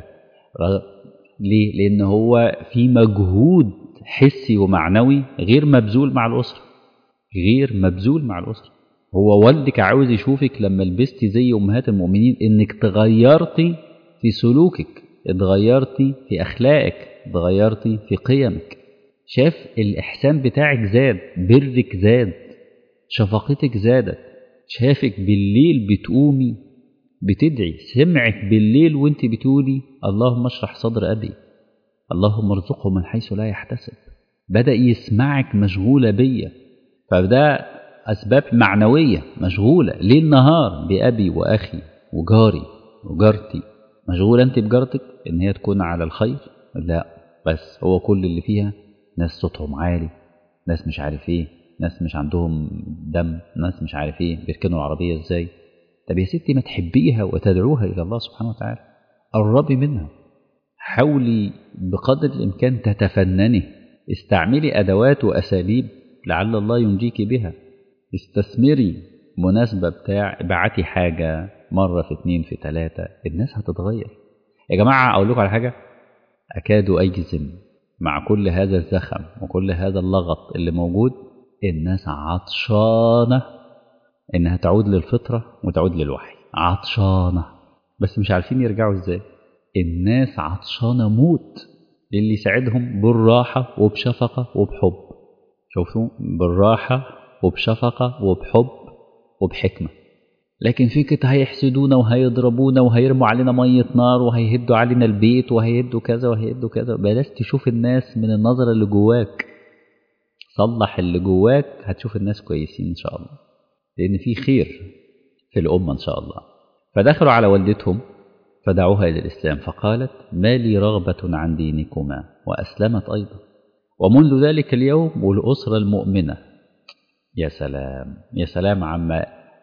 S1: ليه؟ لأن هو في مجهود حسي ومعنوي غير مبذول مع الأسرة غير مبذول مع الأسرة هو والدك عاوز يشوفك لما لبستي زي أمهات المؤمنين إنك تغيرتي في سلوكك اتغيرتي في أخلاقك اتغيرتي في قيمك شاف الإحسان بتاعك زاد برك زاد شفقتك زادت شافك بالليل بتقومي بتدعي سمعك بالليل وانت بتقولي اللهم اشرح صدر أبي اللهم ارزقه من حيث لا يحتسب بدأ يسمعك مشغولة بيا فده أسباب معنوية مشغولة ليل نهار بأبي وأخي وجاري وجارتي مشغولة أنت بجارتك إن هي تكون على الخير لا بس هو كل اللي فيها ناس صوتهم عالي ناس مش عارف ايه ناس مش عندهم دم ناس مش عارف ايه بيركنوا العربية ازاي طب يا ستي ما تحبيها وتدعوها إلى الله سبحانه وتعالى قربي منها حاولي بقدر الإمكان تتفنني استعملي أدوات وأساليب لعل الله ينجيك بها استثمري مناسبة بتاع ابعتي حاجة مرة في اتنين في تلاتة الناس هتتغير يا جماعة أقول لكم على حاجة أكاد أجزم مع كل هذا الزخم وكل هذا اللغط اللي موجود الناس عطشانة إنها تعود للفطرة وتعود للوحي عطشانة بس مش عارفين يرجعوا إزاي الناس عطشانة موت للي يساعدهم بالراحة وبشفقة وبحب شوفوا بالراحة وبشفقة وبحب وبحكمة لكن فكرة هيحسدونا وهيضربونا وهيرموا علينا مية نار وهيهدوا علينا البيت وهيهدوا كذا وهيهدوا كذا بلاش تشوف الناس من النظرة اللي جواك صلح اللي جواك هتشوف الناس كويسين إن شاء الله لأن في خير في الأمة إن شاء الله فدخلوا على والدتهم فدعوها إلى الإسلام فقالت ما لي رغبة عن دينكما وأسلمت أيضا ومنذ ذلك اليوم والأسرة المؤمنة يا سلام يا سلام عما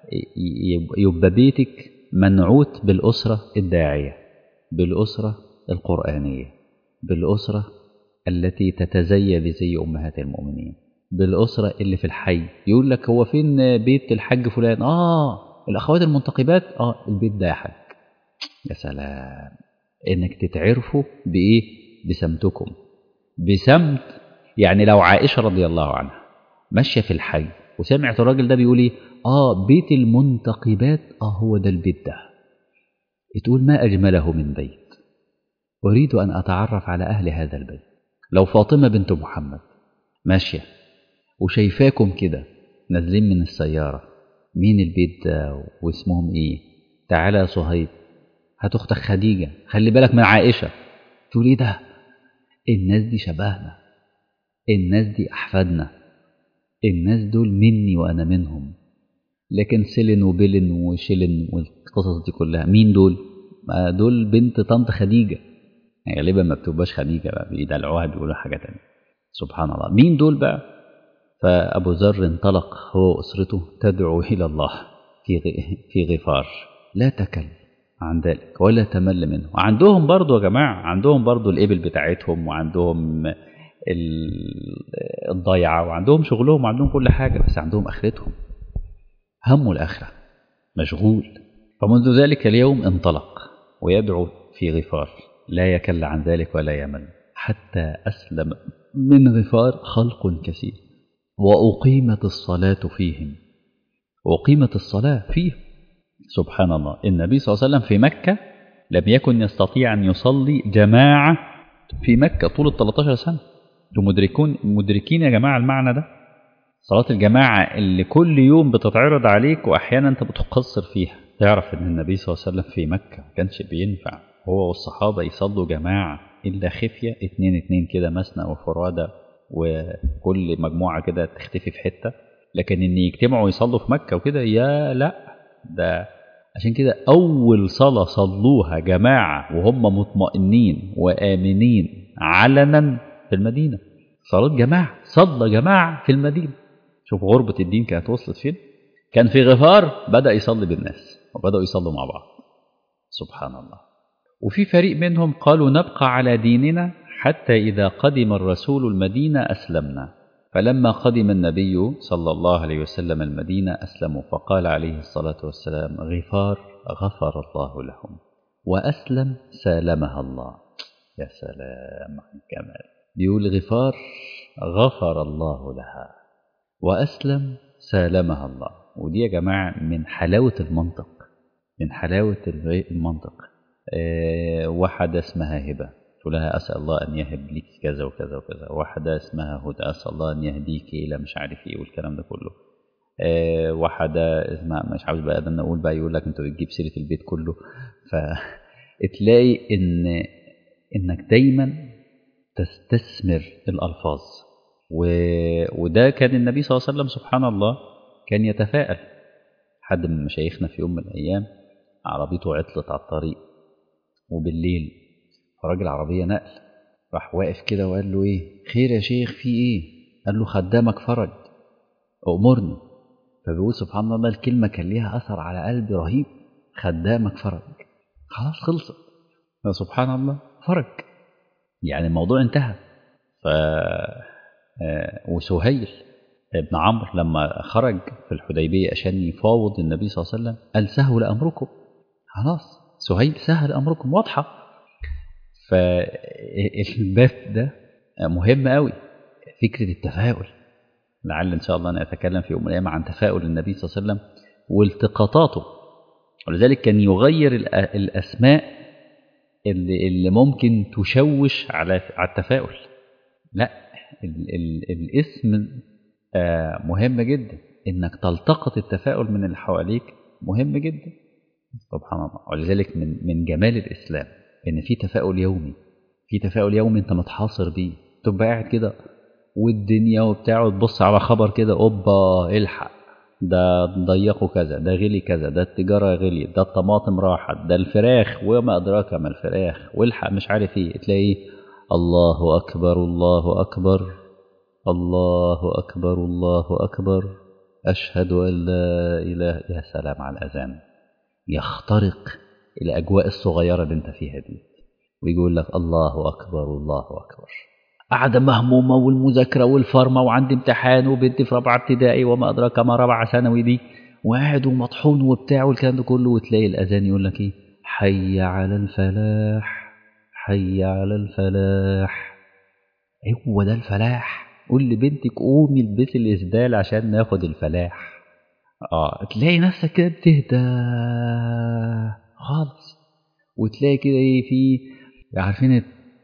S1: يبقى بيتك منعوت بالأسرة الداعية بالأسرة القرآنية بالأسرة التي تتزي بزي أمهات المؤمنين بالأسرة اللي في الحي يقول لك هو فين بيت الحج فلان آه الأخوات المنتقبات آه البيت ده يا حاج يا سلام إنك تتعرفوا بإيه بسمتكم بسمت يعني لو عائشة رضي الله عنها ماشية في الحي وسمعت الراجل ده بيقول ايه اه بيت المنتقبات اه هو ده البيت ده تقول ما اجمله من بيت اريد ان اتعرف على اهل هذا البيت لو فاطمه بنت محمد ماشيه وشايفاكم كده نازلين من السياره مين البيت ده واسمهم ايه تعالى يا صهيب هات اختك خديجه خلي بالك من عائشه تقول ايه ده الناس دي شبهنا الناس دي احفادنا الناس دول مني وانا منهم لكن سلن وبلن وشلن والقصص دي كلها مين دول ما دول بنت طنط خديجة يعني غالبا ما بتبقاش خديجة بقى بيدلعوها بيقولوا حاجة تانية سبحان الله مين دول بقى فأبو ذر انطلق هو وأسرته تدعو إلى الله في في غفار لا تكل عن ذلك ولا تمل منه وعندهم برضو يا جماعة عندهم برضو الإبل بتاعتهم وعندهم الضيعة وعندهم شغلهم وعندهم كل حاجة بس عندهم آخرتهم هم الآخرة مشغول فمنذ ذلك اليوم انطلق ويدعو في غفار لا يكل عن ذلك ولا يمل حتى أسلم من غفار خلق كثير وأقيمت الصلاة فيهم وأقيمت الصلاة فيهم سبحان الله النبي صلى الله عليه وسلم في مكة لم يكن يستطيع أن يصلي جماعة في مكة طول ال 13 سنة انتوا مدركون مدركين يا جماعه المعنى ده صلاه الجماعه اللي كل يوم بتتعرض عليك واحيانا انت بتقصر فيها تعرف ان النبي صلى الله عليه وسلم في مكه ما كانش بينفع هو والصحابه يصلوا جماعه الا خفيه اتنين اتنين كده مثنى وفرادى وكل مجموعه كده تختفي في حته لكن ان يجتمعوا يصلوا في مكه وكده يا لا ده عشان كده اول صلاه صلوها جماعه وهم مطمئنين وامنين علنا في المدينة صلاة جماعة صلى جماعة في المدينة شوف غربة الدين كانت وصلت فين كان في غفار بدأ يصلي بالناس وبدأوا يصلوا مع بعض سبحان الله وفي فريق منهم قالوا نبقى على ديننا حتى إذا قدم الرسول المدينة أسلمنا فلما قدم النبي صلى الله عليه وسلم المدينة أسلموا فقال عليه الصلاة والسلام غفار غفر الله لهم وأسلم سالمها الله يا سلام على الكمال بيقول غفار غفر الله لها وأسلم سالمها الله ودي يا جماعة من حلاوة المنطق من حلاوة المنطق أه واحدة اسمها هبة تقول لها أسأل الله أن يهب لك كذا وكذا وكذا واحدة اسمها هدى أسأل الله أن يهديك إلى مش عارف إيه والكلام ده كله أه واحدة اسمها مش عاوز بقى أنا أقول بقى يقول لك أنت بتجيب سيرة البيت كله فتلاقي إن إنك دايما تستثمر الألفاظ و... وده كان النبي صلى الله عليه وسلم سبحان الله كان يتفائل حد من مشايخنا في يوم من الأيام عربيته عطلت على الطريق وبالليل فراجل عربية نقل راح واقف كده وقال له ايه خير يا شيخ في ايه قال له خدامك فرج أمرني فبيقول سبحان الله الكلمة كان ليها أثر على قلبي رهيب خدامك فرج خلاص خلصت سبحان الله فرج يعني الموضوع انتهى ف وسهيل ابن عمرو لما خرج في الحديبية عشان يفاوض النبي صلى الله عليه وسلم قال سهل أمركم خلاص سهيل سهل أمركم واضحة فالباب ده مهم قوي فكرة التفاؤل لعل إن شاء الله نتكلم في يوم من الأيام عن تفاؤل النبي صلى الله عليه وسلم والتقاطاته ولذلك كان يغير الأسماء اللي, اللي ممكن تشوش على على التفاؤل لا ال ال الاسم آه مهم جدا انك تلتقط التفاؤل من اللي حواليك مهم جدا سبحان الله ولذلك من من جمال الاسلام ان في تفاؤل يومي في تفاؤل يومي انت متحاصر بيه تبقى قاعد كده والدنيا وبتاع وتبص على خبر كده اوبا الحق ده ضيقوا كذا ده غلي كذا ده التجاره غليت ده الطماطم راحت ده الفراخ وما ادراك ما الفراخ والحق مش عارف ايه تلاقي الله اكبر الله اكبر الله اكبر الله اكبر اشهد ان لا اله يا سلام على الاذان يخترق الاجواء الصغيره اللي انت فيها دي ويقول لك الله اكبر الله اكبر قاعدة مهمومة والمذاكرة والفارما وعندي امتحان وبنتي في رابعة ابتدائي وما أدراك ما رابعة ثانوي دي وقاعد ومطحون وبتاع والكلام ده كله وتلاقي الأذان يقول لك إيه حي على الفلاح حي على الفلاح هو ده الفلاح قول لبنتك قومي البسي الإسدال عشان ناخد الفلاح اه تلاقي نفسك كده بتهدى خالص وتلاقي كده ايه في عارفين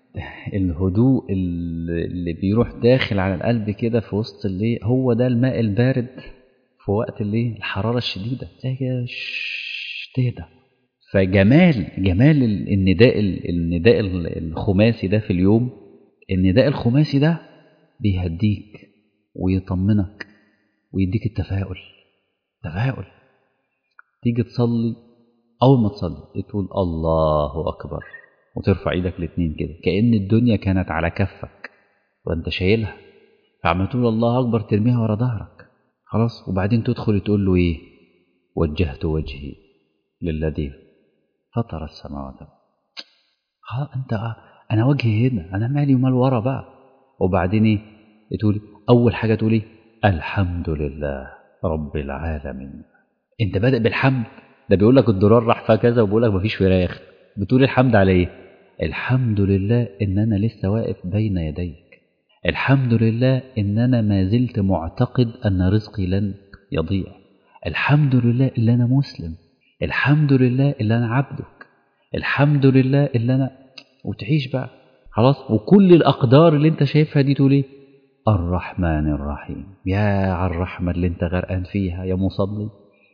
S1: الهدوء اللي بيروح داخل على القلب كده في وسط الليل هو ده الماء البارد في وقت الليل الحرارة الشديدة تلاقي كده تهدى فجمال جمال النداء النداء الخماسي ده في اليوم النداء الخماسي ده بيهديك ويطمنك ويديك التفاؤل تفاؤل تيجي تصلي أول ما تصلي تقول الله أكبر وترفع ايدك الاتنين كده كأن الدنيا كانت على كفك وانت شايلها فعما تقول الله أكبر ترميها ورا ظهرك خلاص وبعدين تدخل تقول له ايه وجهت وجهي للذي فطر السماوات خلاص انت انا وجهي هنا انا مالي ومال ورا بقى وبعدين ايه تقول اول حاجه تقول ايه الحمد لله رب العالمين انت بادئ بالحمد ده بيقول لك الدولار راح فيها كذا وبيقول لك مفيش فراخ بتقول الحمد على ايه الحمد لله ان انا لسه واقف بين يديك الحمد لله ان انا ما زلت معتقد ان رزقي لن يضيع الحمد لله اللي انا مسلم الحمد لله اللي انا عبدك الحمد لله اللي انا وتعيش بقى خلاص وكل الاقدار اللي انت شايفها دي تقول ايه الرحمن الرحيم يا على الرحمه اللي انت غرقان فيها يا مصلي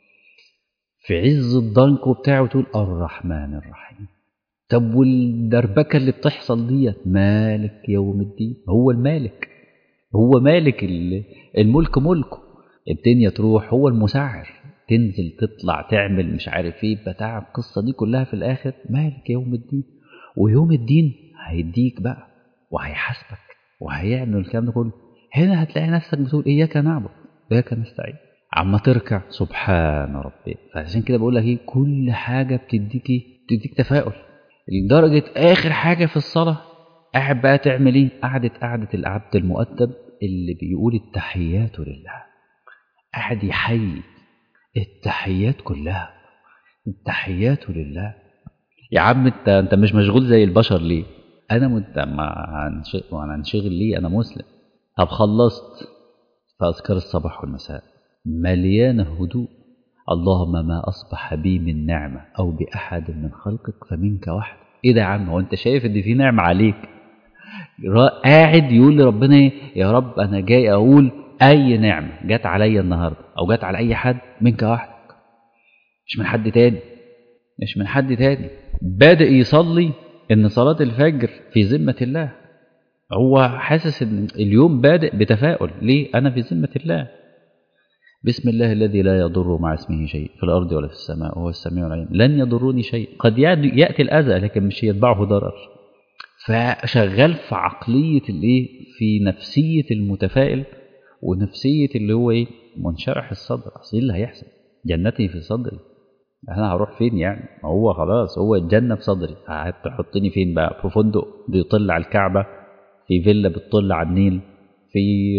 S1: في عز الضنك وبتاعه وتقول الرحمن الرحيم طب والدربكة اللي بتحصل ديت مالك يوم الدين هو المالك هو مالك الملك ملكه الدنيا تروح هو المسعر تنزل تطلع تعمل مش عارف ايه بتاع القصة دي كلها في الآخر مالك يوم الدين ويوم الدين هيديك بقى وهيحاسبك وهيعمل الكلام ده كله هنا هتلاقي نفسك بتقول إياك نعبد وإياك نستعين عما تركع سبحان ربي فعشان كده بقول لك ايه كل حاجة بتديك ايه بتديك تفاؤل لدرجة آخر حاجة في الصلاة قاعد بقى تعمل ايه قعدة قعدة العبد المؤدب اللي بيقول التحيات لله قاعد يحيي التحيات كلها التحيات لله يا عم انت انت مش مشغول زي البشر ليه انا مت... ما هنشغل ليه انا مسلم طب خلصت في اذكار الصباح والمساء مليانه هدوء اللهم ما اصبح بي من نعمه او باحد من خلقك فمنك وحده ايه ده يا عم هو انت شايف ان في نعمه عليك قاعد يقول لربنا ايه يا رب انا جاي اقول اي نعمه جت عليا النهارده او جت على اي حد منك وحدك مش من حد تاني مش من حد تاني بادئ يصلي ان صلاه الفجر في ذمه الله هو حاسس ان اليوم بادئ بتفاؤل ليه انا في ذمه الله بسم الله الذي لا يضر مع اسمه شيء في الارض ولا في السماء وهو السميع العليم لن يضرني شيء قد ياتي الاذى لكن مش يتبعه ضرر فشغال في عقليه الايه في نفسيه المتفائل ونفسيه اللي هو ايه منشرح الصدر اصل ايه اللي هيحصل جنتي في صدري انا هروح فين يعني ما هو خلاص هو الجنه في صدري هتحطني فين بقى في فندق بيطل على الكعبه في فيلا بتطل على النيل في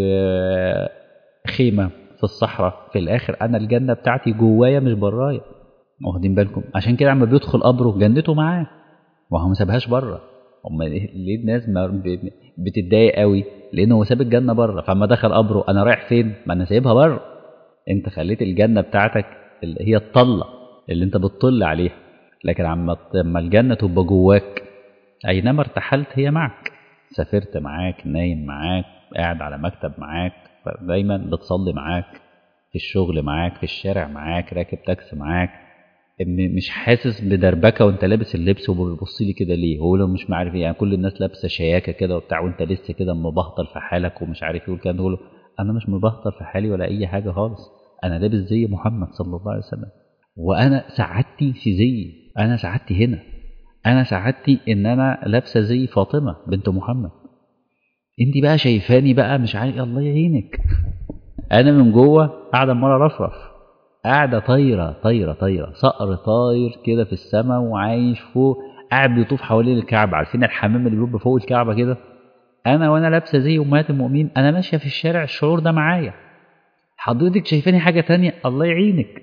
S1: خيمة في الصحراء في الآخر أنا الجنة بتاعتي جوايا مش برايا واخدين بالكم عشان كده عم بيدخل قبره جنته معاه وهو ما سابهاش بره امال ليه الناس ما بتتضايق قوي لانه هو ساب الجنه بره فلما دخل قبره انا رايح فين ما انا سايبها بره انت خليت الجنه بتاعتك اللي هي الطله اللي انت بتطل عليها لكن عما اما الجنه تبقى جواك اينما ارتحلت هي معك سافرت معاك نايم معاك قاعد على مكتب معاك دايما بتصلي معاك في الشغل معاك في الشارع معاك راكب تاكسي معاك مش حاسس بدربكه وانت لابس اللبس وبيبص لي كده ليه هو لو مش عارف ايه يعني كل الناس لابسه شياكه كده وبتاع وانت لسه كده مبهطل في حالك ومش عارف ايه والكلام ده انا مش مبهطل في حالي ولا اي حاجه خالص انا لابس زي محمد صلى الله عليه وسلم وانا سعادتي في زيي انا سعادتي هنا انا سعادتي ان انا لابسه زي فاطمه بنت محمد انت بقى شايفاني بقى مش عارف الله يعينك انا من جوه قاعده عمال رفرف قاعده طايره طايره طايره صقر طاير كده في السماء وعايش فوق قاعد بيطوف حوالين الكعبه عارفين الحمام اللي بيبقى فوق الكعبه كده انا وانا لابسه زي امهات المؤمنين انا ماشيه في الشارع الشعور ده معايا حضرتك شايفاني حاجه تانية الله يعينك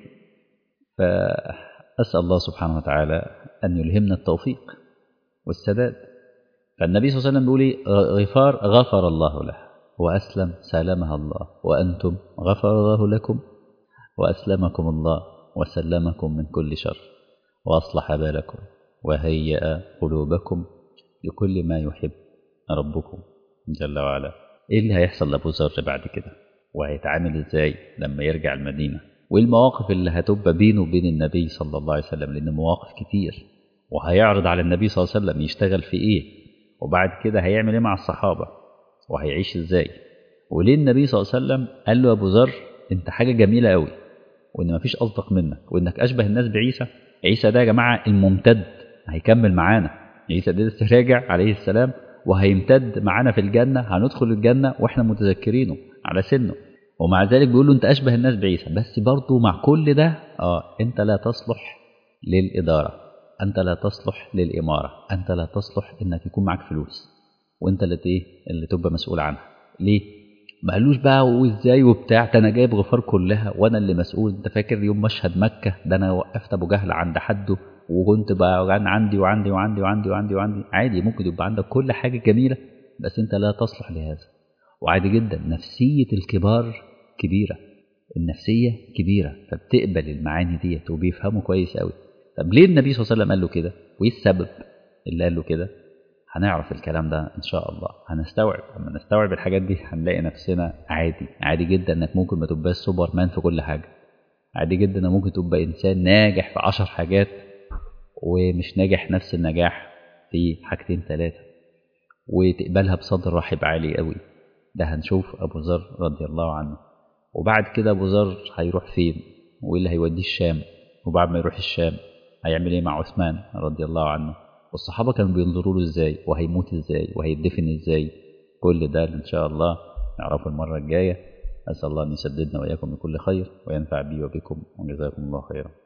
S1: فاسال الله سبحانه وتعالى ان يلهمنا التوفيق والسداد فالنبي صلى الله عليه وسلم بيقول لي غفار غفر الله له وأسلم سلمها الله وأنتم غفر الله لكم وأسلمكم الله وسلمكم من كل شر وأصلح بالكم وهيأ قلوبكم لكل ما يحب ربكم جل وعلا إيه اللي هيحصل لأبو ذر بعد كده وهيتعامل إزاي لما يرجع المدينة وإيه المواقف اللي هتبقى بينه وبين النبي صلى الله عليه وسلم لأن مواقف كتير وهيعرض على النبي صلى الله عليه وسلم يشتغل في إيه وبعد كده هيعمل إيه مع الصحابة وهيعيش ازاي وليه النبي صلى الله عليه وسلم قال له يا ابو ذر انت حاجه جميله قوي وان مفيش اصدق منك وانك اشبه الناس بعيسى عيسى ده يا جماعه الممتد هيكمل معانا عيسى ده لسه راجع عليه السلام وهيمتد معانا في الجنه هندخل الجنه واحنا متذكرينه على سنه ومع ذلك بيقول له انت اشبه الناس بعيسى بس برضه مع كل ده اه انت لا تصلح للاداره انت لا تصلح للاماره انت لا تصلح انك يكون معاك فلوس وانت اللي ايه اللي تبقى مسؤول عنها ليه ما قالوش بقى وازاي وبتاع ده انا جايب غفار كلها وانا اللي مسؤول انت فاكر يوم مشهد مكه ده انا وقفت ابو جهل عند حده وكنت بقى عندي وعندي وعندي وعندي وعندي وعندي عادي ممكن يبقى عندك كل حاجه جميله بس انت لا تصلح لهذا وعادي جدا نفسيه الكبار كبيره النفسيه كبيره فبتقبل المعاني ديت وبيفهموا كويس قوي طب ليه النبي صلى الله عليه وسلم قال له كده وايه السبب اللي قال له كده هنعرف الكلام ده ان شاء الله هنستوعب لما نستوعب الحاجات دي هنلاقي نفسنا عادي عادي جدا انك ممكن ما تبقاش سوبر مان في كل حاجه عادي جدا انك ممكن تبقى انسان ناجح في عشر حاجات ومش ناجح نفس النجاح في حاجتين ثلاثه وتقبلها بصدر رحب عالي قوي ده هنشوف ابو ذر رضي الله عنه وبعد كده ابو ذر هيروح فين وايه اللي هيوديه الشام وبعد ما يروح الشام هيعمل ايه مع عثمان رضي الله عنه والصحابة كانوا بينظروا له ازاي وهيموت ازاي وهيدفن ازاي كل ده ان شاء الله نعرفه المرة الجاية أسأل الله أن يسددنا وإياكم بكل خير وينفع بي وبكم وجزاكم الله خيرا